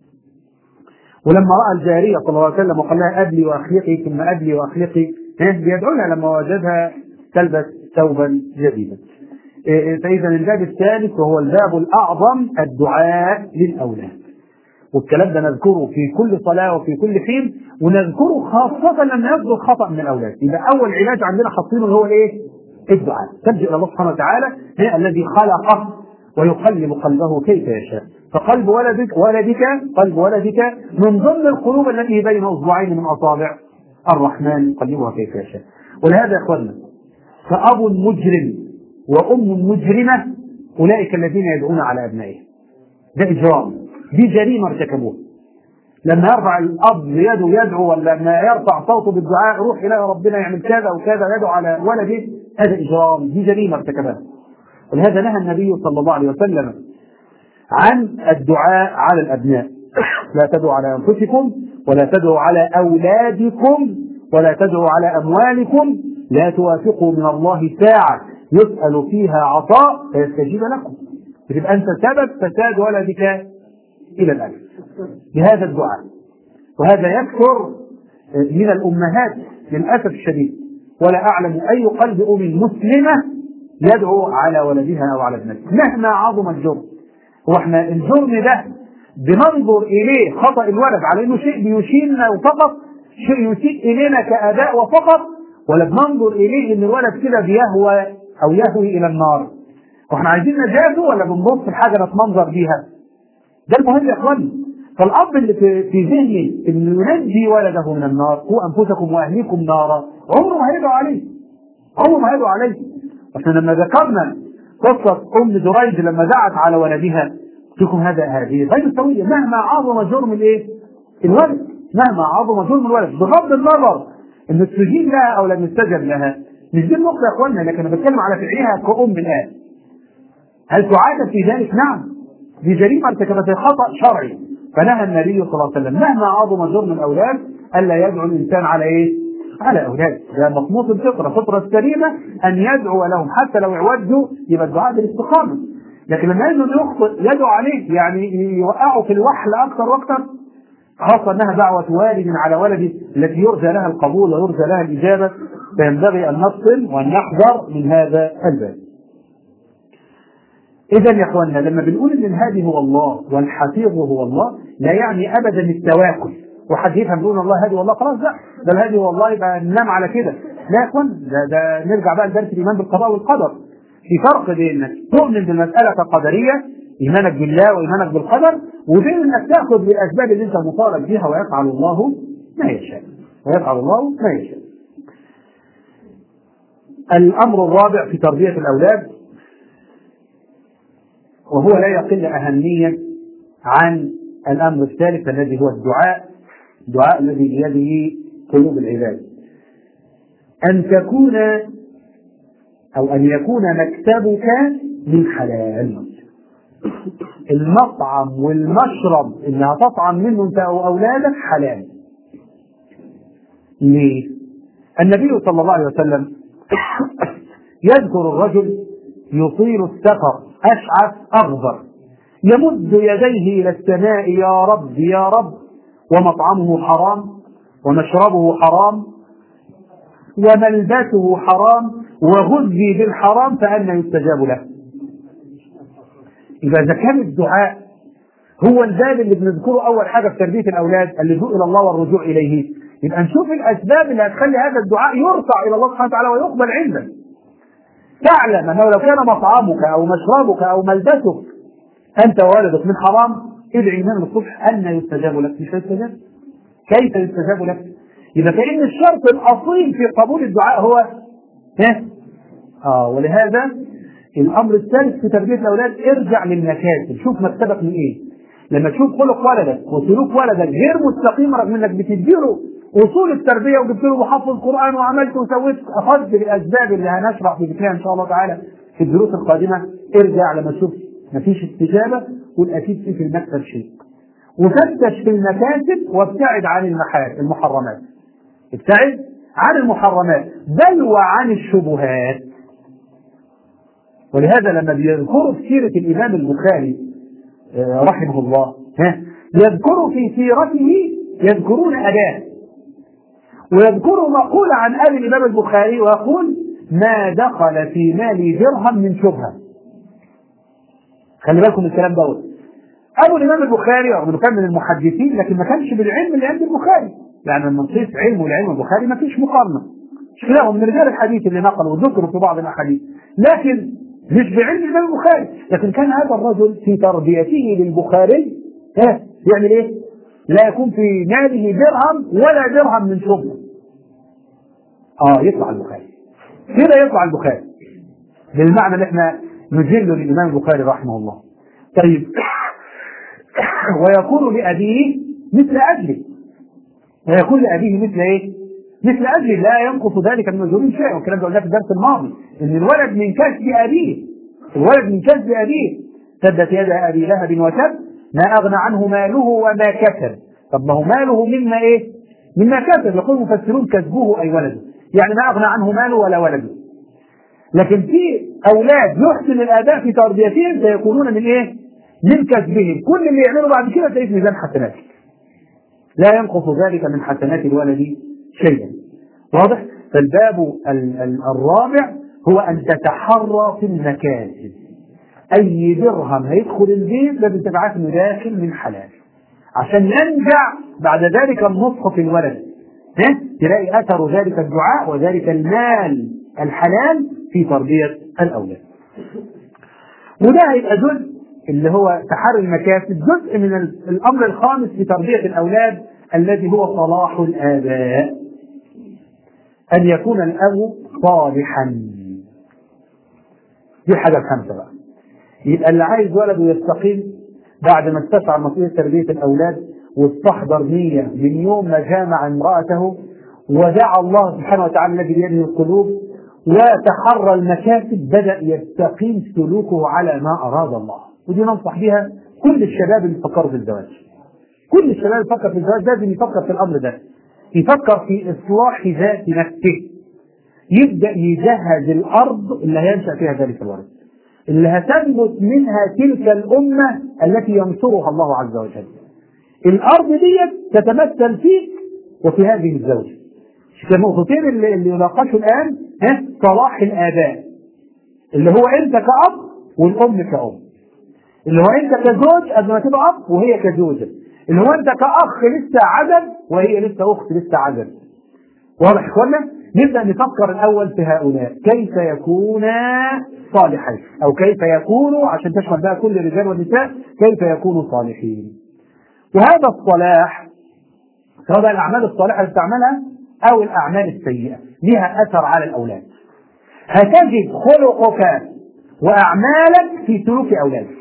ولما راى الجاريه صلى الله عليه وسلم وقال لها ابلي واخلقي ثم ابلي واخلقي بيدعو لها لما وجدها تلبس ثوبا جديدا. فاذا الباب الثالث وهو الباب الاعظم الدعاء للاولاد. والكلام ده نذكره في كل صلاه وفي كل حين ونذكره خاصه لما يصدر خطا من الاولاد. يبقى اول علاج عندنا حاطينه اللي هو الايه؟ الدعاء. تلجا الى الله سبحانه وتعالى هي الذي خلقه ويقلب قلبه كيف يشاء. فقلب ولدك ولدك قلب ولدك من ضمن القلوب التي بين اصبعين من اصابع الرحمن يقلبها كيف يشاء ولهذا يا اخوانا فاب مجرم وام مجرمه اولئك الذين يدعون على ابنائهم ده اجرام دي جريمه ارتكبوها لما يرفع الاب يده يدعو ولا لما يرفع صوته بالدعاء روح الى ربنا يعمل كذا وكذا يدعو على ولده هذا اجرام دي جريمه ارتكبها ولهذا نهى النبي صلى الله عليه وسلم عن الدعاء على الابناء لا تدعوا على انفسكم ولا تدعوا على اولادكم ولا تدعوا على اموالكم لا توافقوا من الله ساعه يسال فيها عطاء فيستجيب لكم تبقى انت سبب فساد ولدك الى الان بهذا الدعاء وهذا يكثر من الامهات للاسف الشديد ولا اعلم اي قلب ام مسلمه يدعو على ولدها او على ابنتها مهما عظم الجرم هو احنا الجرم ده بننظر اليه خطا الولد على انه شيء بيشيلنا وفقط شيء يسيء الينا كاباء وفقط ولا بننظر اليه ان الولد كده بيهوى او يهوي الى النار واحنا عايزين نجاته ولا بنبص لحاجه نتمنظر بيها ده المهم يا اخواني فالاب اللي في, في ذهنه انه ينجي ولده من النار قوا انفسكم واهليكم نارا عمره ما هيدعو عليه عمره ما هيدعو عليه احنا لما ذكرنا قصة أم دريد لما دعت على ولدها قلت لكم هذا هذه غير سوية مهما عظم جرم الإيه؟ الولد مهما عظم جرم الولد بغض النظر إن استجيب لها أو لم يستجب لها مش دي النقطة يا اخوانا لكن انا بتكلم على فعلها كأم الآن هل تعاتب في ذلك؟ نعم دي جريمة ارتكبت خطأ شرعي فنهى النبي صلى الله عليه وسلم مهما عظم جرم الأولاد ألا يدعو الإنسان على إيه؟ على أولاد ده مطموس الفطرة فطرة السليمة أن يدعو لهم حتى لو اعوجوا يبقى الدعاء بالاستقامة لكن لما يجد يخطئ يدعو عليه يعني يوقعه في الوحل أكثر وأكثر خاصة أنها دعوة والد على ولده التي يرجى لها القبول ويرجى لها الإجابة فينبغي أن نفصل وأن نحذر من هذا الباب. إذا يا إخواننا لما بنقول إن الهادي هو الله والحفيظ هو الله لا يعني أبدا التواكل وحد يفهم يقول الله هادي والله خلاص لا ده الهادي هو الله يبقى ننام على كده لا يا إخوان ده, ده نرجع بقى لدرس الإيمان بالقضاء والقدر في فرق بين انك تؤمن بالمسألة كقدرية إيمانك بالله وإيمانك بالقدر وبين إنك تأخذ بالأسباب اللي أنت مطالب بها ويفعل الله ما يشاء ويفعل الله ما يشاء الأمر الرابع في تربية الأولاد وهو لا يقل أهمية عن الأمر الثالث الذي هو الدعاء الدعاء الذي بيده قلوب العباد أن تكون أو أن يكون مكتبك من حلال المطعم والمشرب اللي هتطعم منه أنت أو أولادك حلال ليه؟ النبي صلى الله عليه وسلم يذكر الرجل يطيل السفر أشعث أغبر يمد يديه إلى السماء يا رب يا رب ومطعمه حرام ومشربه حرام وملبسه حرام وغذي بالحرام فأنا يستجاب له إذا إذا كان الدعاء هو الباب اللي بنذكره أول حاجة في تربية الأولاد اللجوء إلى الله والرجوع إليه يبقى نشوف الأسباب اللي هتخلي هذا الدعاء يرفع إلى الله سبحانه وتعالى ويقبل عندك تعلم أنه لو كان مطعمك أو مشربك أو ملبسك أنت ووالدك من حرام ادعي من الصبح أن يستجاب لك مش هيستجاب كيف يستجاب لك إذا كأن الشرط الأصيل في قبول الدعاء هو ها آه ولهذا الأمر الثالث في تربية الأولاد ارجع للمكاسب شوف مكتبك من إيه لما تشوف خلق ولدك وسلوك ولدك غير مستقيم رغم انك بتديله اصول التربيه وجبت له محفظ قران وعملت وسويت اخذت بالاسباب اللي هنشرح في ذكرها ان شاء الله تعالى في الدروس القادمه ارجع لما تشوف مفيش استجابه قول اكيد في في المكتب شيء وفتش في المكاسب وابتعد عن المحال المحرمات ابتعد عن المحرمات بل وعن الشبهات ولهذا لما بيذكروا في سيرة الإمام البخاري رحمه الله ها يذكروا في سيرته يذكرون أداه ويذكروا مقولة عن أبي الإمام البخاري ويقول ما دخل في مالي درهم من شبهة خلي بالكم من الكلام دوت أبو الإمام البخاري رغم إنه كان من المحدثين لكن ما كانش بالعلم اللي عند البخاري يعني لما نصيف علمه لعلم البخاري ما فيش مقارنة مش كده من رجال الحديث اللي نقلوا وذكروا في بعض الأحاديث لكن مش بعلم الإمام البخاري لكن كان هذا الرجل في تربيته للبخاري ها يعمل إيه؟ لا يكون في ماله درهم ولا درهم من شبهة اه يطلع البخاري كده يطلع البخاري بالمعنى اللي احنا نجل للإمام البخاري رحمه الله طيب ويكون لأبيه مثل أجله ويكون لأبيه مثل إيه؟ مثل أجله لا ينقص ذلك من مجهول شيء والكلام ده قلناه في الدرس الماضي إن الولد من كسب أبيه الولد من كسب أبيه سدت يد أبي لهب وتب ما أغنى عنه ماله وما كسب طب ما هو ماله مما إيه؟ مما كسب يقول المفسرون كسبه أي ولده يعني ما أغنى عنه ماله ولا ولده لكن في أولاد يحسن الأداء في تربيتهم سيكونون من إيه؟ من كسبهم كل اللي يعمله بعد كده تلاقيه في ميزان حسناته لا ينقص ذلك من حسنات الولد شيئا واضح فالباب الرابع هو أن تتحرى في المكاسب أي درهم هيدخل البيت لازم تبقى عارف إنه داخل من حلال عشان ينجع بعد ذلك النصح في الولد ها تلاقي أثر ذلك الدعاء وذلك المال الحلال في تربية الأولاد وده هيبقى جزء اللي هو تحري المكاسب جزء من الأمر الخامس في تربية الأولاد الذي هو صلاح الآباء أن يكون الأب صالحا دي الحاجة الخامسة بقى يبقى اللي عايز ولده يستقيم بعد ما استشعر مسؤولية تربية الأولاد واستحضر نية من يوم ما جامع امرأته ودعا الله سبحانه وتعالى الذي بيده القلوب وتحرى المكاسب بدأ يستقيم سلوكه على ما أراد الله ودي ننصح بها كل الشباب اللي فكروا في الزواج كل الشباب اللي فكر في الزواج لازم يفكر في الأمر ده يفكر في إصلاح ذات نفسه يبدأ يجهز الأرض اللي هينشأ فيها ذلك الولد اللي هتنبت منها تلك الأمة التي ينصرها الله عز وجل الأرض ديت تتمثل فيك وفي هذه الزوجة النقطتين اللي, اللي يناقشوا الآن ها صلاح الآباء اللي هو أنت كأب والأم كأم اللي هو أنت كزوج قبل ما تبقى أب وهي كزوجة اللي هو أنت كأخ لسه عزب وهي لسه أخت لسه عزب واضح يا إخوانا؟ نبدأ نفكر الأول في هؤلاء كيف يكونا صالحين أو كيف يكونوا عشان تشمل بقى كل الرجال والنساء كيف يكونوا صالحين وهذا الصلاح سواء بقى الأعمال الصالحة اللي بتعملها أو الأعمال السيئة لها أثر على الأولاد هتجد خلقك وأعمالك في سلوك أولادك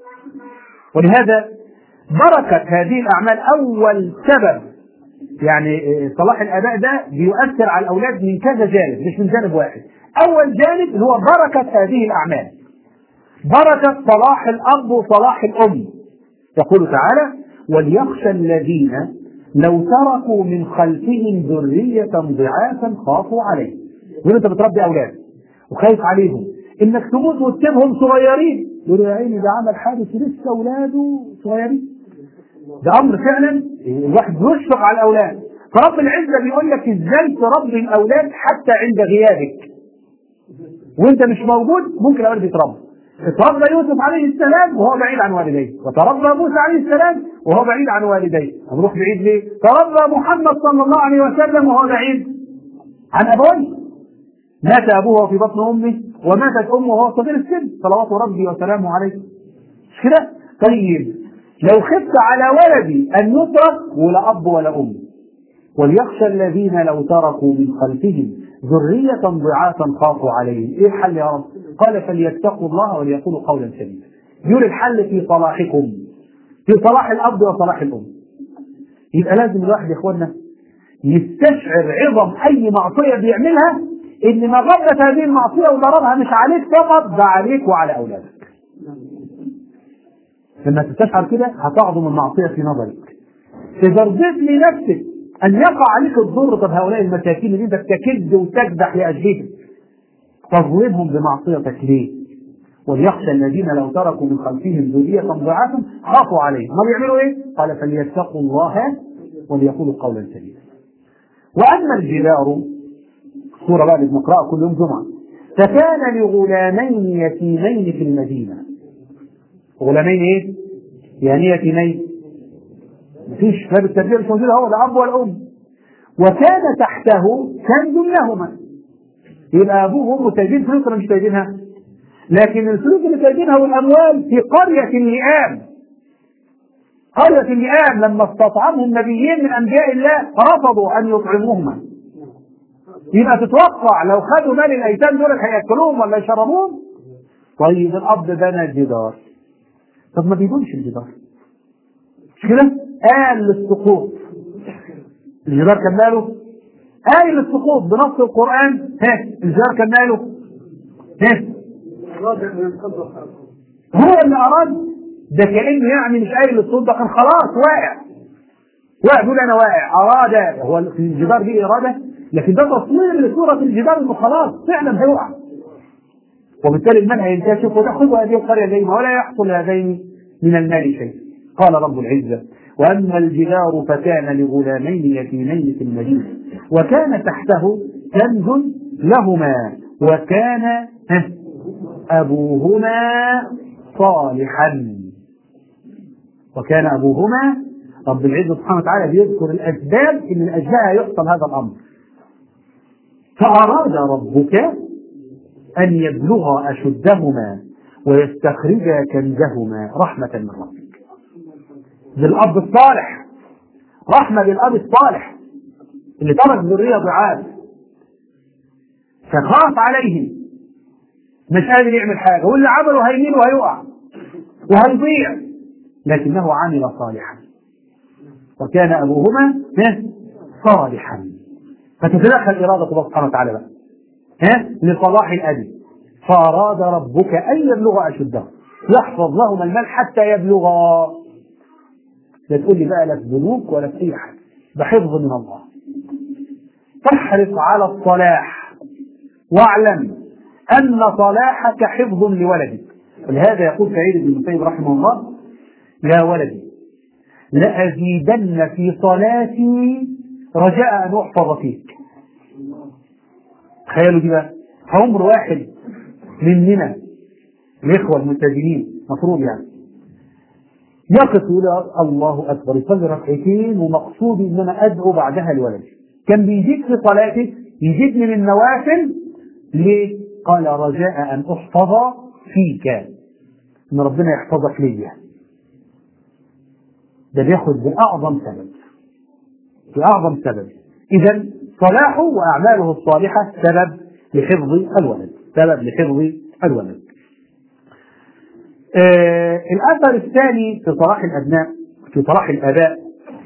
ولهذا بركة هذه الأعمال أول سبب يعني صلاح الآباء ده بيؤثر على الأولاد من كذا جانب مش من جانب واحد أول جانب اللي هو بركة هذه الأعمال بركة صلاح الأب وصلاح الأم يقول تعالى وليخشى الذين لو تركوا من خلفهم ذرية ضعافا خافوا عليه يقول انت بتربي اولاد وخايف عليهم انك تموت وتسيبهم صغيرين يقول يا عيني ده عمل حادث لسه اولاده صغيرين ده امر فعلا الواحد يشفق على الاولاد فرب العزه بيقول لك ازاي تربي الاولاد حتى عند غيابك وانت مش موجود ممكن الاولاد يتربوا اتربى يوسف عليه السلام وهو بعيد عن والديه وتربى موسى عليه السلام وهو بعيد عن والديه هنروح بعيد ليه تربى محمد صلى الله عليه وسلم وهو بعيد عن ابويه مات ابوه في بطن امه وماتت امه وهو صغير السن صلوات ربي وسلامه عليه مش كده طيب لو خفت على ولدي ان يترك ولا اب ولا ام وليخشى الذين لو تركوا من خلفهم ذرية ضعافا خافوا عليهم ايه الحل يا رب قال فليتقوا الله وليقولوا قولا سديدا يقول الحل في صلاحكم في صلاح الاب وصلاح الام يبقى لازم الواحد يا اخوانا يستشعر عظم اي معصيه بيعملها ان مغبه هذه المعصيه وضررها مش عليك فقط ده عليك وعلى اولادك لما تستشعر كده هتعظم المعصيه في نظرك اذا رضيت لنفسك ان يقع عليك الضر طب هؤلاء المساكين اللي انت تكد وتكدح لاجلهم تظلمهم بمعصيتك ليه؟ وليخشى الذين لو تركوا من خلفهم ذرية ضعافا خافوا عليهم، ما بيعملوا ايه؟ قال فليتقوا الله وليقولوا قولا سديدا. واما الجدار سورة بقى اللي بنقرأها كل يوم جمعة فكان لغلامين يتيمين في المدينة. غلامين ايه؟ يعني يتيمين مفيش باب التربية مش موجودة هو الأب والأم. وكان تحته كنز لهما يبقى ابوه وامه سايبين فلوس ولا مش سايبينها؟ لكن الفلوس اللي سايبينها والاموال في قريه اللئام. قريه اللئام لما استطعمهم نبيين من انبياء الله رفضوا ان يطعموهما. يبقى تتوقع لو خدوا مال الايتام دول هياكلوهم ولا يشربوهم؟ طيب الاب بنى جدار. طب ما بيبونش الجدار. مش كده؟ قال للسقوط. الجدار كان ماله؟ آية للسقوط بنص القرآن ها الجار كان ماله؟ ها هو اللي أراد ده كأنه يعني مش آية للسقوط ده كان خلاص واقع واقع بيقول أنا واقع أراد هو في الجدار دي إرادة لكن ده تصميم لسورة الجدار إنه خلاص فعلا هيقع وبالتالي المال هينكشف وتأخذ هذه القرية زيما ولا يحصل هذين من المال شيء قال رب العزة وأما الجدار فكان لغلامين يتيمين في المدينة وكان تحته كنز لهما وكان أبوهما صالحا وكان أبوهما رب العزة سبحانه وتعالى بيذكر الأسباب اللي من أجلها يحصل هذا الأمر فأراد ربك أن يبلغا أشدهما ويستخرجا كنزهما رحمة من ربك بالأب الصالح رحمة بالأب الصالح اللي ترك ذرية ضعاف فخاف عليهم مش قادر يعمل حاجة واللي عمله هيميل وهيقع وهيضيع لكنه عمل صالحا وكان أبوهما صالحا فتتدخل إرادة الله سبحانه وتعالى بقى ها لصلاح الأب فأراد ربك أن يبلغ أشده يحفظ لهما المال حتى يبلغا لا تقول لي بقى لا في بنوك ولا في أي حاجة ده حفظ من الله تحرص على الصلاح واعلم أن صلاحك حفظ لولدك ولهذا يقول سعيد بن المسيب رحمه الله يا ولدي لأزيدن في صلاتي رجاء أن أحفظ فيك تخيلوا دي بقى عمر واحد مننا الإخوة الملتزمين مفروض يعني يقف يقول الله أكبر يصلي ركعتين ومقصودي إن أنا أدعو بعدها لولدي كان بيزيد في صلاته يزيد من النوافل ليه؟ قال رجاء أن أحفظ فيك إن ربنا يحفظك ليا ده بياخد بأعظم سبب بأعظم سبب إذا صلاحه وأعماله الصالحة سبب لحفظ الولد سبب لحفظ الولد آه الأثر الثاني في صلاح الأبناء في صلاح الآباء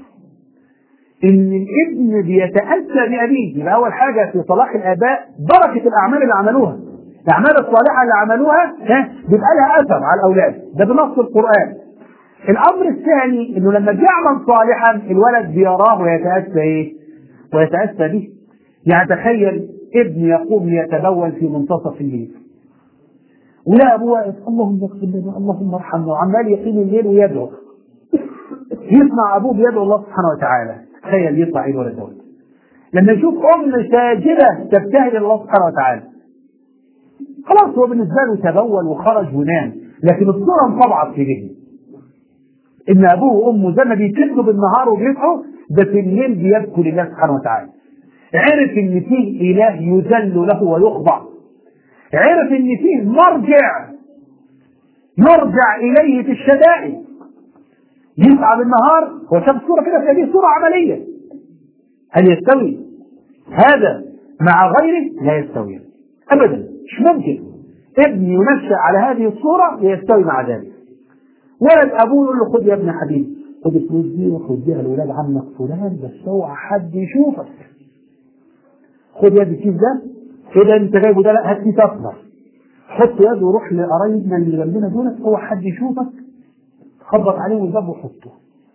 إن الابن بيتأسى بأبيه يبقى أول حاجة في صلاح الآباء بركة الأعمال اللي عملوها الأعمال الصالحة اللي عملوها ها بيبقى لها أثر على الأولاد ده بنص القرآن الأمر الثاني إنه لما بيعمل صالحا الولد بيراه ويتأسى إيه؟ ويتأسى به يعني تخيل ابن يقوم يتبول في منتصف الليل ولا أبوه واقف اللهم اغفر لنا اللهم ارحمنا وعمال يقيم الليل ويدعو يسمع أبوه بيدعو الله سبحانه وتعالى تخيل يطلع إيه الولد دوت لما يشوف أم ساجدة تبتهل الله سبحانه وتعالى خلاص هو بالنسبة له تبول وخرج ونام لكن الصورة انطبعت في ذهنه ان ابوه وامه زي ما بيكدوا بالنهار وبيصحوا ده في الليل بيبكوا لله سبحانه وتعالى عرف ان فيه اله يذل له ويخضع عرف ان فيه مرجع يرجع اليه في الشدائد يسعى بالنهار هو شاف صوره كده في صوره عمليه هل يستوي هذا مع غيره لا يستوي ابدا مش ممكن ابن ينشا على هذه الصوره يستوي مع ذلك ولد ابوه يقول له خد يا ابن حبيبي خد الفلوس دي وخديها لولاد عمك فلان بس اوعى حد يشوفك خد يد الكيس ده كده انت جايبه ده لا هات كيس اصفر حط يده وروح لقرايبنا اللي جنبنا دول اوعى حد يشوفك خبط عليه والباب وحطه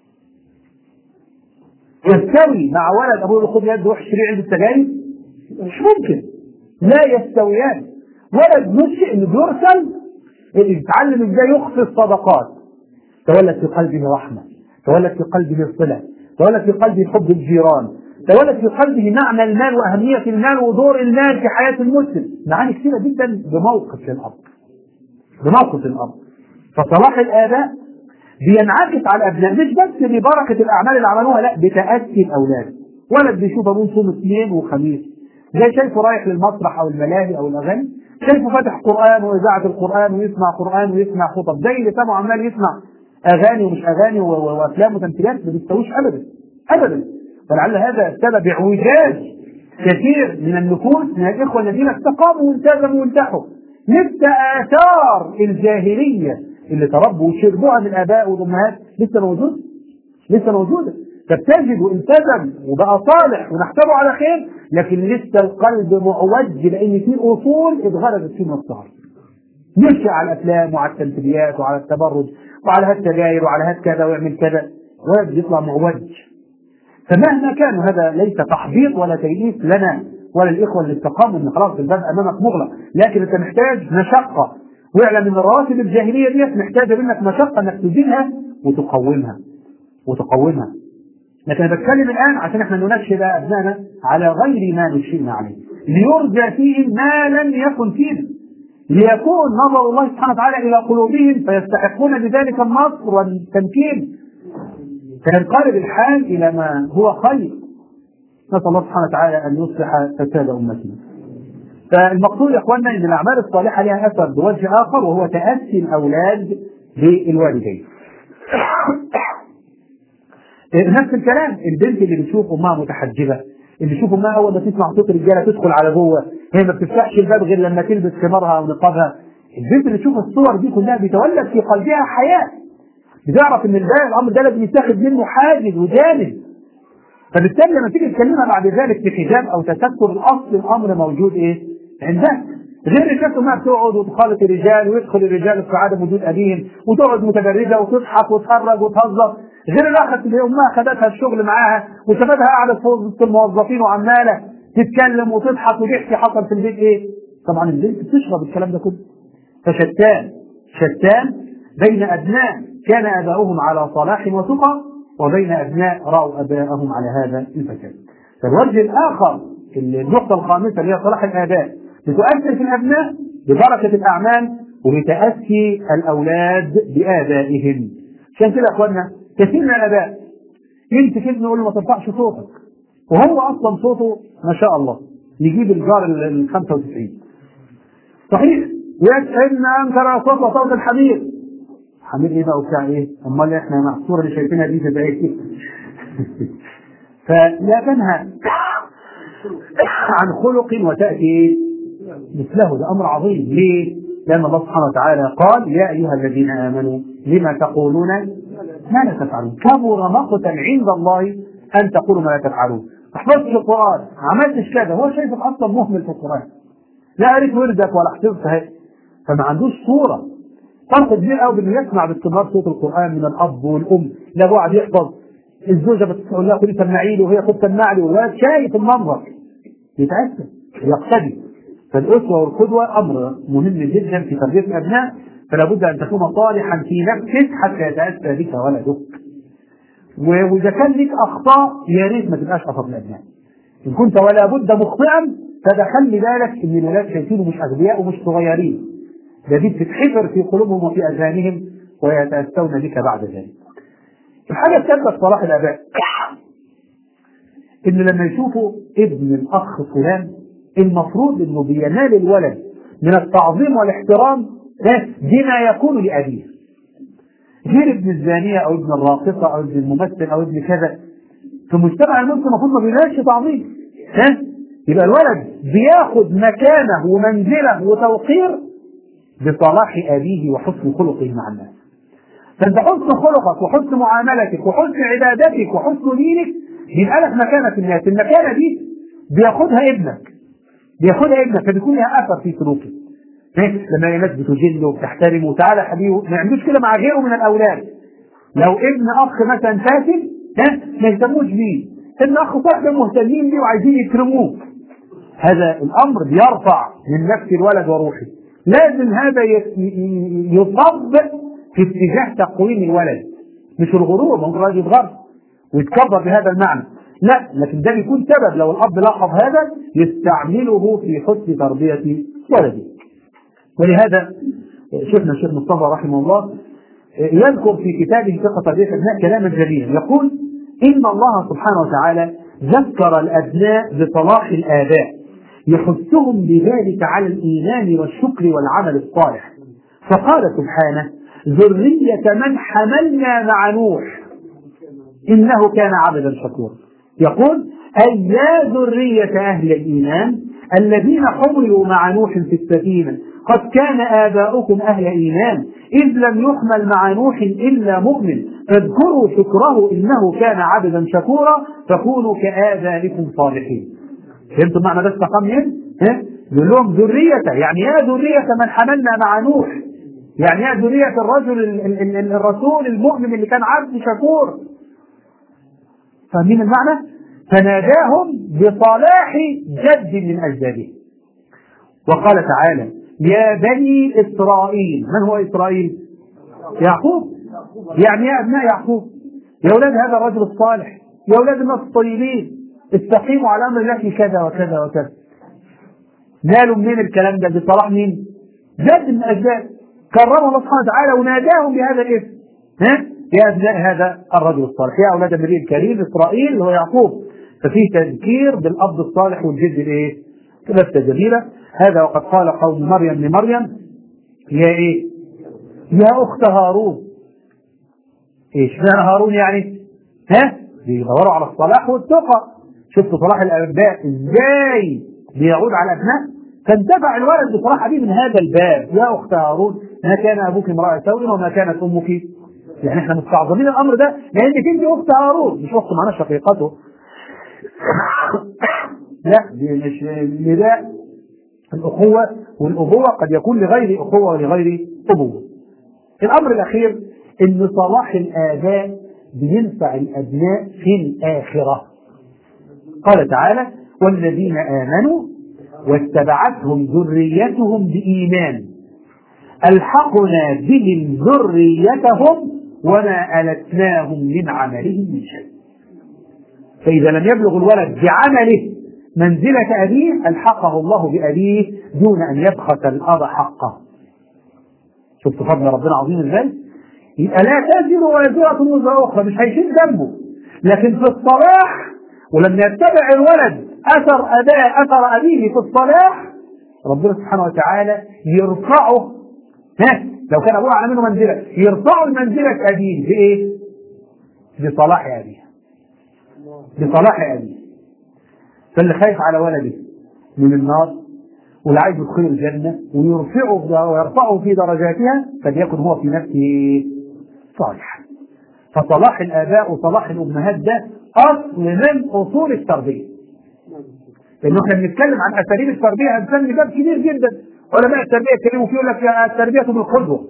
يستوي مع ولد ابوه يقول خد يد روح اشتري علبه سجاير مش ممكن لا يستويان ولد نشئ انه بيرسل يتعلم ازاي يخفي الصدقات تولد في قلبه رحمة تولد في قلبه الصلة تولد في قلبه حب الجيران تولد في قلبه معنى المال وأهمية المال ودور المال في حياة المسلم معاني كثيرة جدا بموقف الأب بموقف الأب فصلاح الآباء بينعكس على الأبناء مش بس ببركة الأعمال اللي عملوها لا بتأسي الأولاد ولد بيشوف أبوه صوم اثنين وخميس زي شايفه رايح للمسرح أو الملاهي أو الأغاني شايفه فاتح قرآن وإذاعة القرآن ويسمع قرآن ويسمع خطب زي اللي سامعه عمال يسمع اغاني ومش اغاني وافلام وتمثيلات ما بيستويش ابدا ابدا فلعل هذا سبب اعوجاج كثير من النفوس من الاخوه الذين استقاموا والتزموا وانتحوا لسه اثار الجاهليه اللي تربوا وشربوها من الاباء والامهات لسه موجوده لسه موجوده فبتجد والتزم وبقى صالح ونحسبه على خير لكن لسه القلب معوج لان في اصول اتغرزت فيه من الصغر يمشي على الافلام وعلى التمثيليات وعلى التبرج وعلى هالسجاير وعلى هات كذا ويعمل كذا ولد يطلع معوج فمهما كان هذا ليس تحبيط ولا تيئيس لنا ولا الاخوه اللي استقاموا ان خلاص الباب امامك مغلق لكن انت محتاج مشقه واعلم ان الرواتب الجاهليه ديت محتاجه منك مشقه انك تزيدها وتقومها وتقومها لكن انا بتكلم الان عشان احنا ننشد ابنائنا على غير ما نشئنا عليه ليرجى فيهم ما لم يكن فينا ليكون نظر الله سبحانه وتعالى الى قلوبهم فيستحقون بذلك النصر والتمكين فينقلب الحال الى ما هو خير نسال الله سبحانه وتعالى ان يصلح فساد امتنا فالمقصود يا اخواننا ان الاعمال الصالحه لها اثر بوجه اخر وهو تاسي الاولاد بالوالدين نفس الكلام البنت اللي بتشوف امها متحجبه اللي بتشوف امها اول ما تسمع صوت الرجاله تدخل على جوه هي ما بتفتحش الباب غير لما تلبس خمارها او نقابها البنت اللي تشوف الصور دي كلها بيتولد في قلبها حياه بتعرف ان ده الامر ده لازم يتاخد منه حاجز وجانب فبالتالي لما تيجي تكلمها بعد ذلك في حجاب او تستر الاصل الامر موجود ايه؟ عندها غير الناس ما بتقعد وتخالط الرجال ويدخل الرجال في عدم وجود ابيهم وتقعد متبرجه وتضحك وتخرج وتهزر غير الاخت اللي امها خدتها الشغل معاها وسابتها قاعده في وسط الموظفين وعماله تتكلم وتضحك وتحكي حصل في البيت ايه؟ طبعا البنت بتشرب الكلام ده كله فشتان شتان بين ابناء كان اباؤهم على صلاح وتقى وبين ابناء راوا اباءهم على هذا الفساد. فالوجه الاخر النقطه الخامسه اللي هي صلاح الاباء بتؤثر في الابناء ببركه الاعمال وبتاسي الاولاد بابائهم. عشان كده يا اخوانا كثير من الاباء يمسك ابنه يقول له ما ترفعش صوتك وهو اصلا صوته ما شاء الله يجيب الجار ال 95 صحيح يسأل انكر صوت صوت الحمير حمير ايه بقى وبتاع ايه؟ امال احنا مع الصوره اللي شايفينها دي تبقى ايه؟ فلا تنهى عن خلق وتاتي مثله ده امر عظيم ليه؟ لان الله سبحانه وتعالى قال يا ايها الذين امنوا لما تقولون ما لا تفعلون كبر مقتا عند الله ان تقولوا ما لا تفعلون ما حفظتش القران ما عملتش كذا هو شايفك اصلا مهمل في القران لا قريت وردك ولا حفظت فما عندوش صوره فرق كبير قوي بانه يسمع باستمرار صوت القران من الاب والام لا هو قاعد يحفظ الزوجه بتقول له خدي سمعي له وهي خد سمع لي والولد شايف المنظر يتعسف يقتدي فالاسوه والقدوه امر مهم جدا في تربيه الابناء فلا بد ان تكون صالحا في نفسك حتى يتاسى بك ولدك واذا كان لك اخطاء يا ريت ما تبقاش اخطاء الابناء ان كنت ولا بد مخطئا فده خلي بالك ان الولاد شايفينه مش اغبياء ومش صغيرين ده دي بتتحفر في قلوبهم وفي اذهانهم ويتاسون بك بعد ذلك. الحاجه الثالثه في صلاح الاباء ان لما يشوفوا ابن الاخ فلان المفروض انه بينال الولد من التعظيم والاحترام بما يكون لابيه. غير ابن الزانيه او ابن الراقصه او ابن الممثل او ابن كذا في مجتمع المسلم المفروض ما بينالش تعظيم. ها؟ يبقى الولد بياخد مكانه ومنزله وتوقير بصلاح أبيه وحسن خلقه مع الناس فأنت حسن خلقك وحسن معاملتك وحسن عبادتك وحسن دينك يبقى لك مكانة في الناس المكانة دي بياخدها ابنك بياخدها ابنك فبيكون لها أثر في سلوكه لما الناس بتجله وبتحترمه وتعالى يا حبيبي ما يعملوش كده مع غيره من الأولاد لو ابن أخ مثلا فاسد ما يهتموش بيه ابن أخ صاحبه مهتمين بيه وعايزين يكرموه هذا الأمر بيرفع من نفس الولد وروحه لازم هذا يصب في اتجاه تقويم الولد مش الغرور ممكن الولد يتغر ويتكبر بهذا المعنى لا لكن ده بيكون سبب لو الاب لاحظ هذا يستعمله في حسن تربيه ولده ولهذا شيخنا الشيخ مصطفى رحمه الله يذكر في كتابه فقه تربيه الابناء كلاما جميلا يقول ان الله سبحانه وتعالى ذكر الابناء بصلاح الاباء يحثهم بذلك على الإيمان والشكر والعمل الصالح فقال سبحانه ذرية من حملنا مع نوح إنه كان عبدا شكورا يقول أي يا ذرية أهل الإيمان الذين حملوا مع نوح في السفينة قد كان آباؤكم أهل إيمان إذ لم يحمل مع نوح إلا مؤمن فاذكروا شكره إنه كان عبدا شكورا فكونوا كآبائكم صالحين فهمتوا معنى ده استقام منين؟ يقول لهم ذرية يعني يا ذرية من حملنا مع نوح يعني يا ذرية الرجل ال ال ال الرسول المؤمن اللي كان عبد شكور فاهمين المعنى؟ فناداهم بصلاح جد من أجداده وقال تعالى يا بني إسرائيل من هو إسرائيل؟ يعقوب يعني يا أبناء يعقوب يا أولاد هذا الرجل الصالح يا أولاد الناس الطيبين استقيموا على امر الله في كذا وكذا وكذا نالوا منين الكلام ده بصلاح مين؟ جد من اجداد كرمه الله سبحانه وتعالى وناداهم بهذا الاسم ها؟ يا ابناء هذا الرجل الصالح يا اولاد النبي الكريم اسرائيل اللي هو يعقوب ففي تذكير بالاب الصالح والجد الايه؟ لفته جميله هذا وقد قال قوم مريم لمريم يا ايه؟ يا اخت هارون ايش معنى هارون يعني؟ ها؟ بيدوروا على الصلاح والتقى شفتوا صلاح الاباء ازاي بيعود على الابناء فانتفع الولد بصلاح ابيه من هذا الباب يا اخت هارون ما كان ابوك امراه سوء وما كانت امك يعني احنا مستعظمين الامر ده لانك انت اخت هارون مش اخت معنا شقيقته لا دي مش نداء الأخوة والأبوة قد يكون لغير أخوة ولغير أبوة الأمر الأخير أن صلاح الآباء بينفع الأبناء في الآخرة قال تعالى والذين آمنوا واتبعتهم ذريتهم بإيمان ألحقنا بهم ذريتهم وما ألتناهم من عملهم من شيء فإذا لم يبلغ الولد بعمله منزلة أبيه ألحقه الله بأبيه دون أن يبخس الأب حقه شفت فضل ربنا عظيم ازاي؟ يبقى لا تزر وازرة وزر أخرى مش هيشيل ذنبه لكن في الصلاح ولما يتبع الولد أثر أباه أثر أبيه في الصلاح ربنا سبحانه وتعالى يرفعه ها لو كان أبوه على منه منزلة يرفعه لمنزلة أبيه بإيه؟ بصلاح أبيه بصلاح أبيه فاللي خايف على ولده من النار واللي عايز يدخله الجنة ويرفعه ويرفعه في درجاتها فليكن هو في نفسه صالحا فصلاح الآباء وصلاح الأمهات ده أصل من أصول التربية لأنه احنا بنتكلم عن أساليب التربية هنسمي باب كبير جدا علماء التربية يتكلموا فيه يقول لك التربية بالقدوة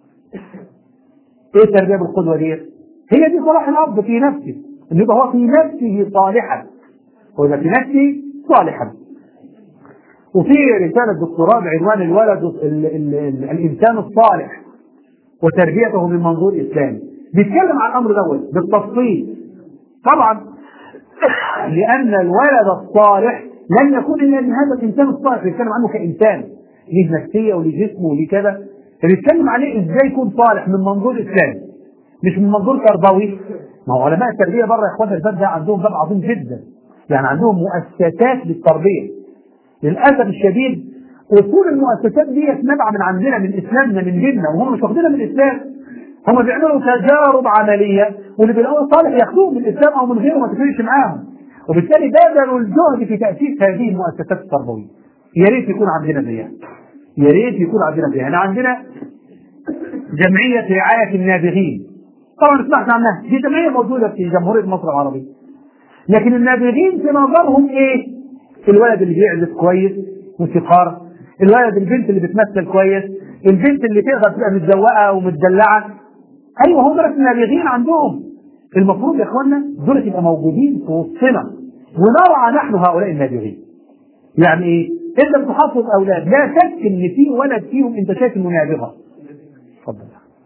إيه التربية بالقدوة دي؟ هي دي صلاح الأب في نفسه إن يبقى هو في نفسه صالحا هو يبقى في نفسه صالحا وفي رسالة دكتوراه بعنوان الولد ال ال ال الإنسان الصالح وتربيته من منظور إسلامي بيتكلم عن الأمر دوت بالتفصيل طبعا لأن الولد الصالح لن يكون إلا من هذا الإنسان الصالح بيتكلم عنه كإنسان ليه نفسية وليه جسم وليه كذا فبيتكلم عليه إزاي يكون صالح من منظور إسلامي مش من منظور تربوي ما هو علماء التربية بره يا إخوانا الباب ده عندهم باب عظيم جدا يعني عندهم مؤسسات للتربية للاسف الشديد اصول المؤسسات دي نابعه من عندنا من اسلامنا من ديننا وهم مش واخدينها من الاسلام هم بيعملوا تجارب عمليه واللي بيلاقوه صالح ياخدوه من الاسلام او من غيره ما تفرقش معاهم وبالتالي بذلوا الجهد في تاسيس هذه المؤسسات التربويه يا ريت يكون عندنا زيها يا ريت يكون عندنا زيها احنا عندنا جمعيه رعايه النابغين طبعا سمعت عنها دي جمعيه موجوده في جمهوريه مصر العربيه لكن النابغين في نظرهم ايه؟ الولد اللي بيعزف كويس موسيقار الولد البنت اللي بتمثل كويس البنت اللي تقدر تبقى متزوقه ومتدلعه ايوه هم دول النابغين عندهم المفروض يا اخوانا دول يبقى موجودين في وسطنا ونرعى نحن هؤلاء النابغين يعني ايه؟ انت بتحفظ اولاد لا شك ان في ولد فيهم انت شايف انه نابغه اتفضل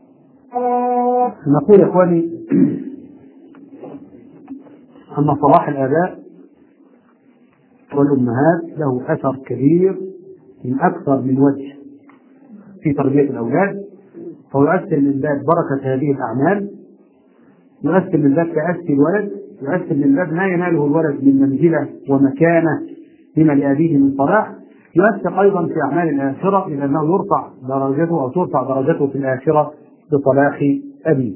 نقول يا اخواني ان صلاح الاباء والأمهات له أثر كبير من أكثر من وجه في تربية الأولاد فيؤثر من باب بركة هذه الأعمال يؤثر من باب تأسي الولد يؤثر من باب ما يناله الولد من منزلة ومكانة بما لأبيه من صلاح يؤثر أيضا في أعمال الآخرة إذا أنه يرفع درجته أو ترفع درجته في الآخرة بصلاح أبيه.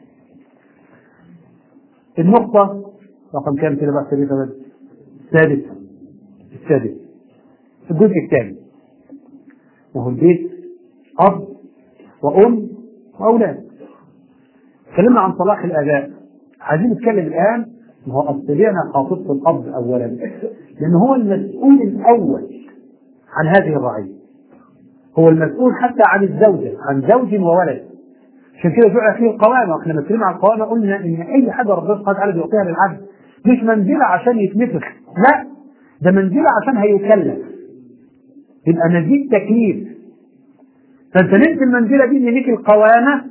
النقطة رقم كام كده بقى سادسة السادسة السادس الجزء الثاني وهو البيت أب وأم وأولاد تكلمنا عن صلاح الآباء عايزين نتكلم الآن ما هو أصلنا خاطبة الأب أولا لأن هو المسؤول الأول عن هذه الرعية هو المسؤول حتى عن الزوجة عن زوج وولد عشان كده جعل فيه القوامة واحنا بنتكلم عن القوامة قلنا إن أي حاجة ربنا سبحانه وتعالى بيعطيها للعبد مش منزلة عشان يتنفخ لا ده منزلة عشان هيكلف يبقى مزيد تكليف فانت نلت المنزلة دي ان ليك القوامة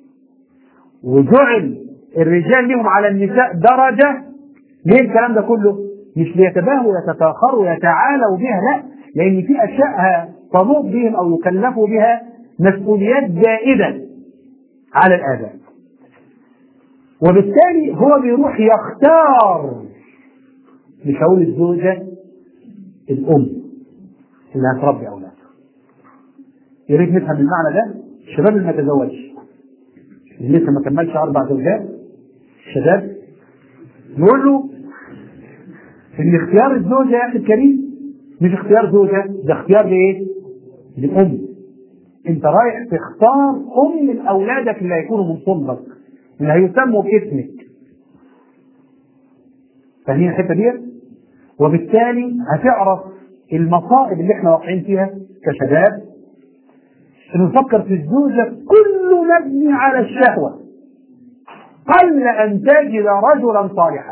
وجعل الرجال لهم على النساء درجة ليه الكلام ده كله؟ مش ليتباهوا ويتفاخروا ويتعالوا بها لا لان في اشياء تنوط بهم او يكلفوا بها مسؤوليات زائدة على الآباء وبالتالي هو بيروح يختار مش هقول الزوجة الأم اللي هتربي أولادها يا ريت نفهم المعنى ده الشباب اللي ما تزوجش اللي لسه ما كملش أربع زوجات الشباب نقول له إن اختيار الزوجة يا أخي الكريم مش اختيار زوجة ده اختيار لإيه؟ لأم أنت رايح تختار أم لأولادك اللي هيكونوا من صلبك اللي هيسموا باسمك فاهمين الحته ديت؟ وبالتالي هتعرف المصائب اللي احنا واقعين فيها كشباب ان نفكر في الزوجة كله مبني على الشهوة قل أن تجد رجلا صالحا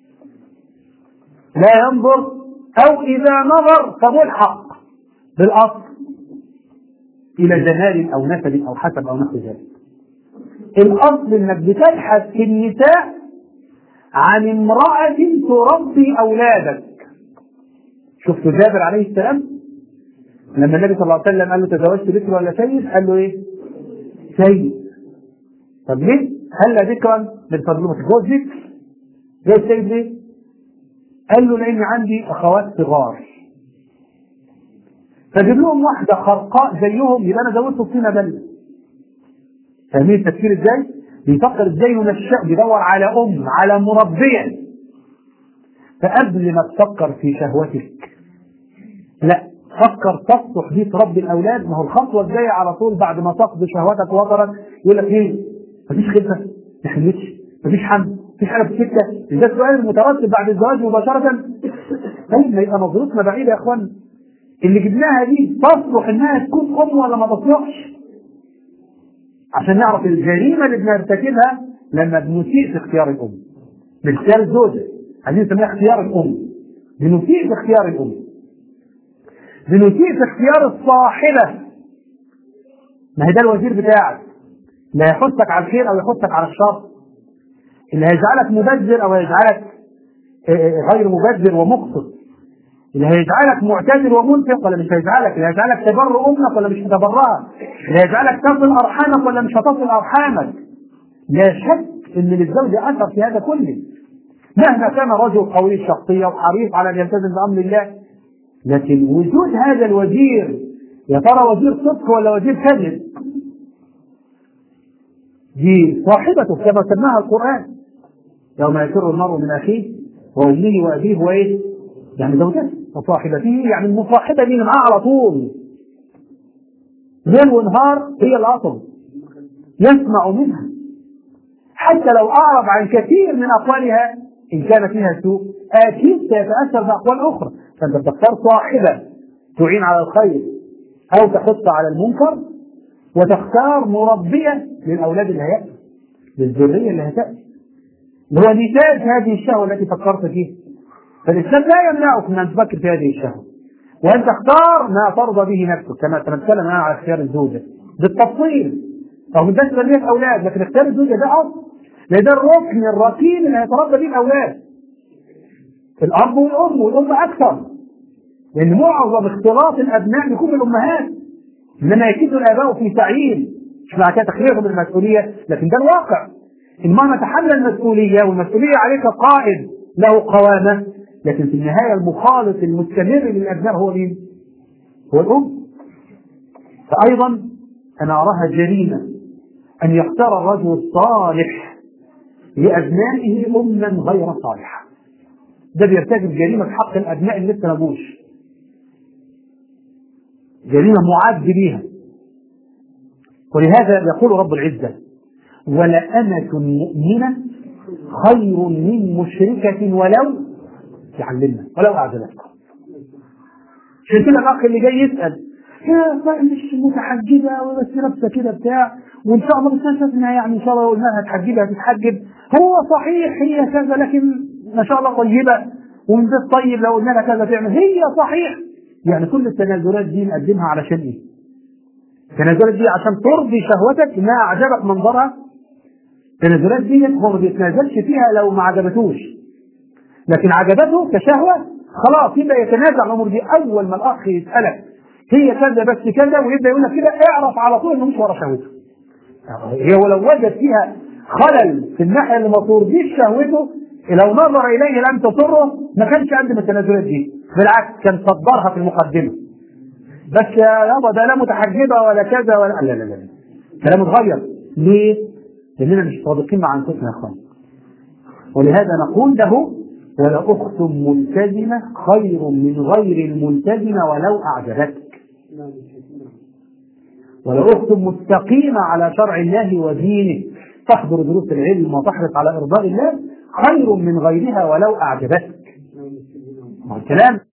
لا ينظر أو إذا نظر فملحق بالأصل إلى جمال أو نسب أو حسب أو نحو ذلك الأصل إنك بتبحث في النساء عن امرأة تربي أولادك شفت جابر عليه السلام لما النبي صلى الله عليه وسلم قال له تزوجت بكر ولا سيد؟ قال له ايه؟ سيد. طب ليه؟ هل ذكرا من فضل ما تتجوز ذكر؟ جاي سيد ليه؟ قال له لان عندي اخوات صغار. فجيب لهم واحده خرقاء زيهم يبقى انا زودت طينه بله. فاهمين التفكير ازاي؟ بيفكر ازاي ينشأ بيدور على ام على مربيه. فقبل ما تفكر في شهوتك لا فكر تصلح دي تربي الاولاد ما هو الخطوه الجايه على طول بعد ما تقضي شهوتك وطرك يقول لك ايه؟ مفيش خلفه ما حملتش مفيش حمل مفيش حاجه في السكه ده السؤال المترتب بعد الزواج مباشره طيب ما يبقى نظرتنا بعيده يا اخوان اللي جبناها دي تصلح انها تكون ام ولا ما تصلحش عشان نعرف الجريمه اللي بنرتكبها لما بنسيء في اختيار الام باختيار الزوجه عايزين نسميها اختيار الام بنسيء في اختيار الام بنسيء في اختيار الصاحبة ما هي ده الوزير بتاعك لا يحثك على الخير او يحثك على الشر اللي هيجعلك مبذر او هيجعلك غير مبذر ومقصد اللي هيجعلك معتدل ومنفق ولا مش هيجعلك اللي هيجعلك تبر امك ولا مش هتبرها اللي هيجعلك تصل ارحامك ولا مش هتصل ارحامك لا شك ان للزوج اثر في هذا كله مهما كان رجل قوي الشخصيه وحريص على ان يلتزم بامر الله لكن وجود هذا الوزير يا ترى وزير صدق ولا وزير كذب؟ دي صاحبته كما سماها القرآن يوم يفر المرء من أخيه وأمه وأبيه وإيه؟ يعني زوجته وصاحبته يعني المصاحبة دي معاه على طول ليل ونهار هي الأصل يسمع منها حتى لو أعرض عن كثير من أقوالها إن كان فيها سوء أكيد سيتأثر بأقوال أخرى فأنت بتختار صاحبة تعين على الخير أو تحث على المنكر وتختار مربية للأولاد اللي هيأتي للذرية اللي هتأتي هو نتاج هذه الشهوة التي فكرت فيها فالإسلام لا يمنعك من أن تفكر في هذه الشهوة وأن تختار ما ترضى به نفسك كما سنتكلم الآن على اختيار الزوجة بالتفصيل أو من بس تربية أولاد لكن اختيار الزوجة ده أصل لأن ده الركن الركين اللي هيتربى به الأولاد الأب والأم والأم أكثر لأن معظم اختلاط الأبناء بيكون بالأمهات إنما يكيد الآباء في تعيين مش معنى كده تخليهم المسؤولية لكن ده الواقع إن ما نتحمل المسؤولية والمسؤولية عليك قائد له قوامة لكن في النهاية المخالط المستمر للأبناء هو مين؟ هو الأم فأيضا أنا أراها جريمة أن يختار الرجل الصالح لأبنائه أما غير صالحة ده بيرتكب جريمة في حق الأبناء اللي لسه نبوش جريمة معاد بيها ولهذا يقول رب العزة ولأمة مؤمنة خير من مشركة ولو يعلمنا ولو أعجبتكم عشان كده الأخ اللي جاي يسأل يا مش متحجبة بس لابسة كده بتاع وإن شاء الله بس أنا يعني إن شاء الله قلنا هتحجبها هتتحجب هو صحيح هي كذا لكن ما شاء الله طيبة ومن ده الطيب لو قلنا لها كذا تعمل هي صحيح يعني كل التنازلات دي نقدمها علشان ايه؟ التنازلات دي عشان ترضي شهوتك انها اعجبك منظرها التنازلات دي هو ما بيتنازلش فيها لو ما عجبتوش لكن عجبته كشهوه خلاص يبدا يتنازع الامور دي اول ما الاخ يسالك هي كذا بس كذا ويبدا يقول لك كده اعرف على طول انه مش ورا شهوته هي ولو وجد فيها خلل في الناحيه اللي ما ترضيش شهوته لو نظر اليه لم تضره ما كانش قدم التنازلات دي بالعكس كان صدرها في المقدمه بس يا يابا ده لا متحجبه ولا كذا ولا لا لا لا كلام اتغير ليه؟ لاننا مش صادقين مع انفسنا يا اخوان ولهذا نقول له ولا اخت ملتزمه خير من غير الملتزمه ولو اعجبتك ولا اخت مستقيمه على شرع الله ودينه تحضر دروس العلم وتحرص على ارضاء الله خير من غيرها ولو اعجبتك الكلام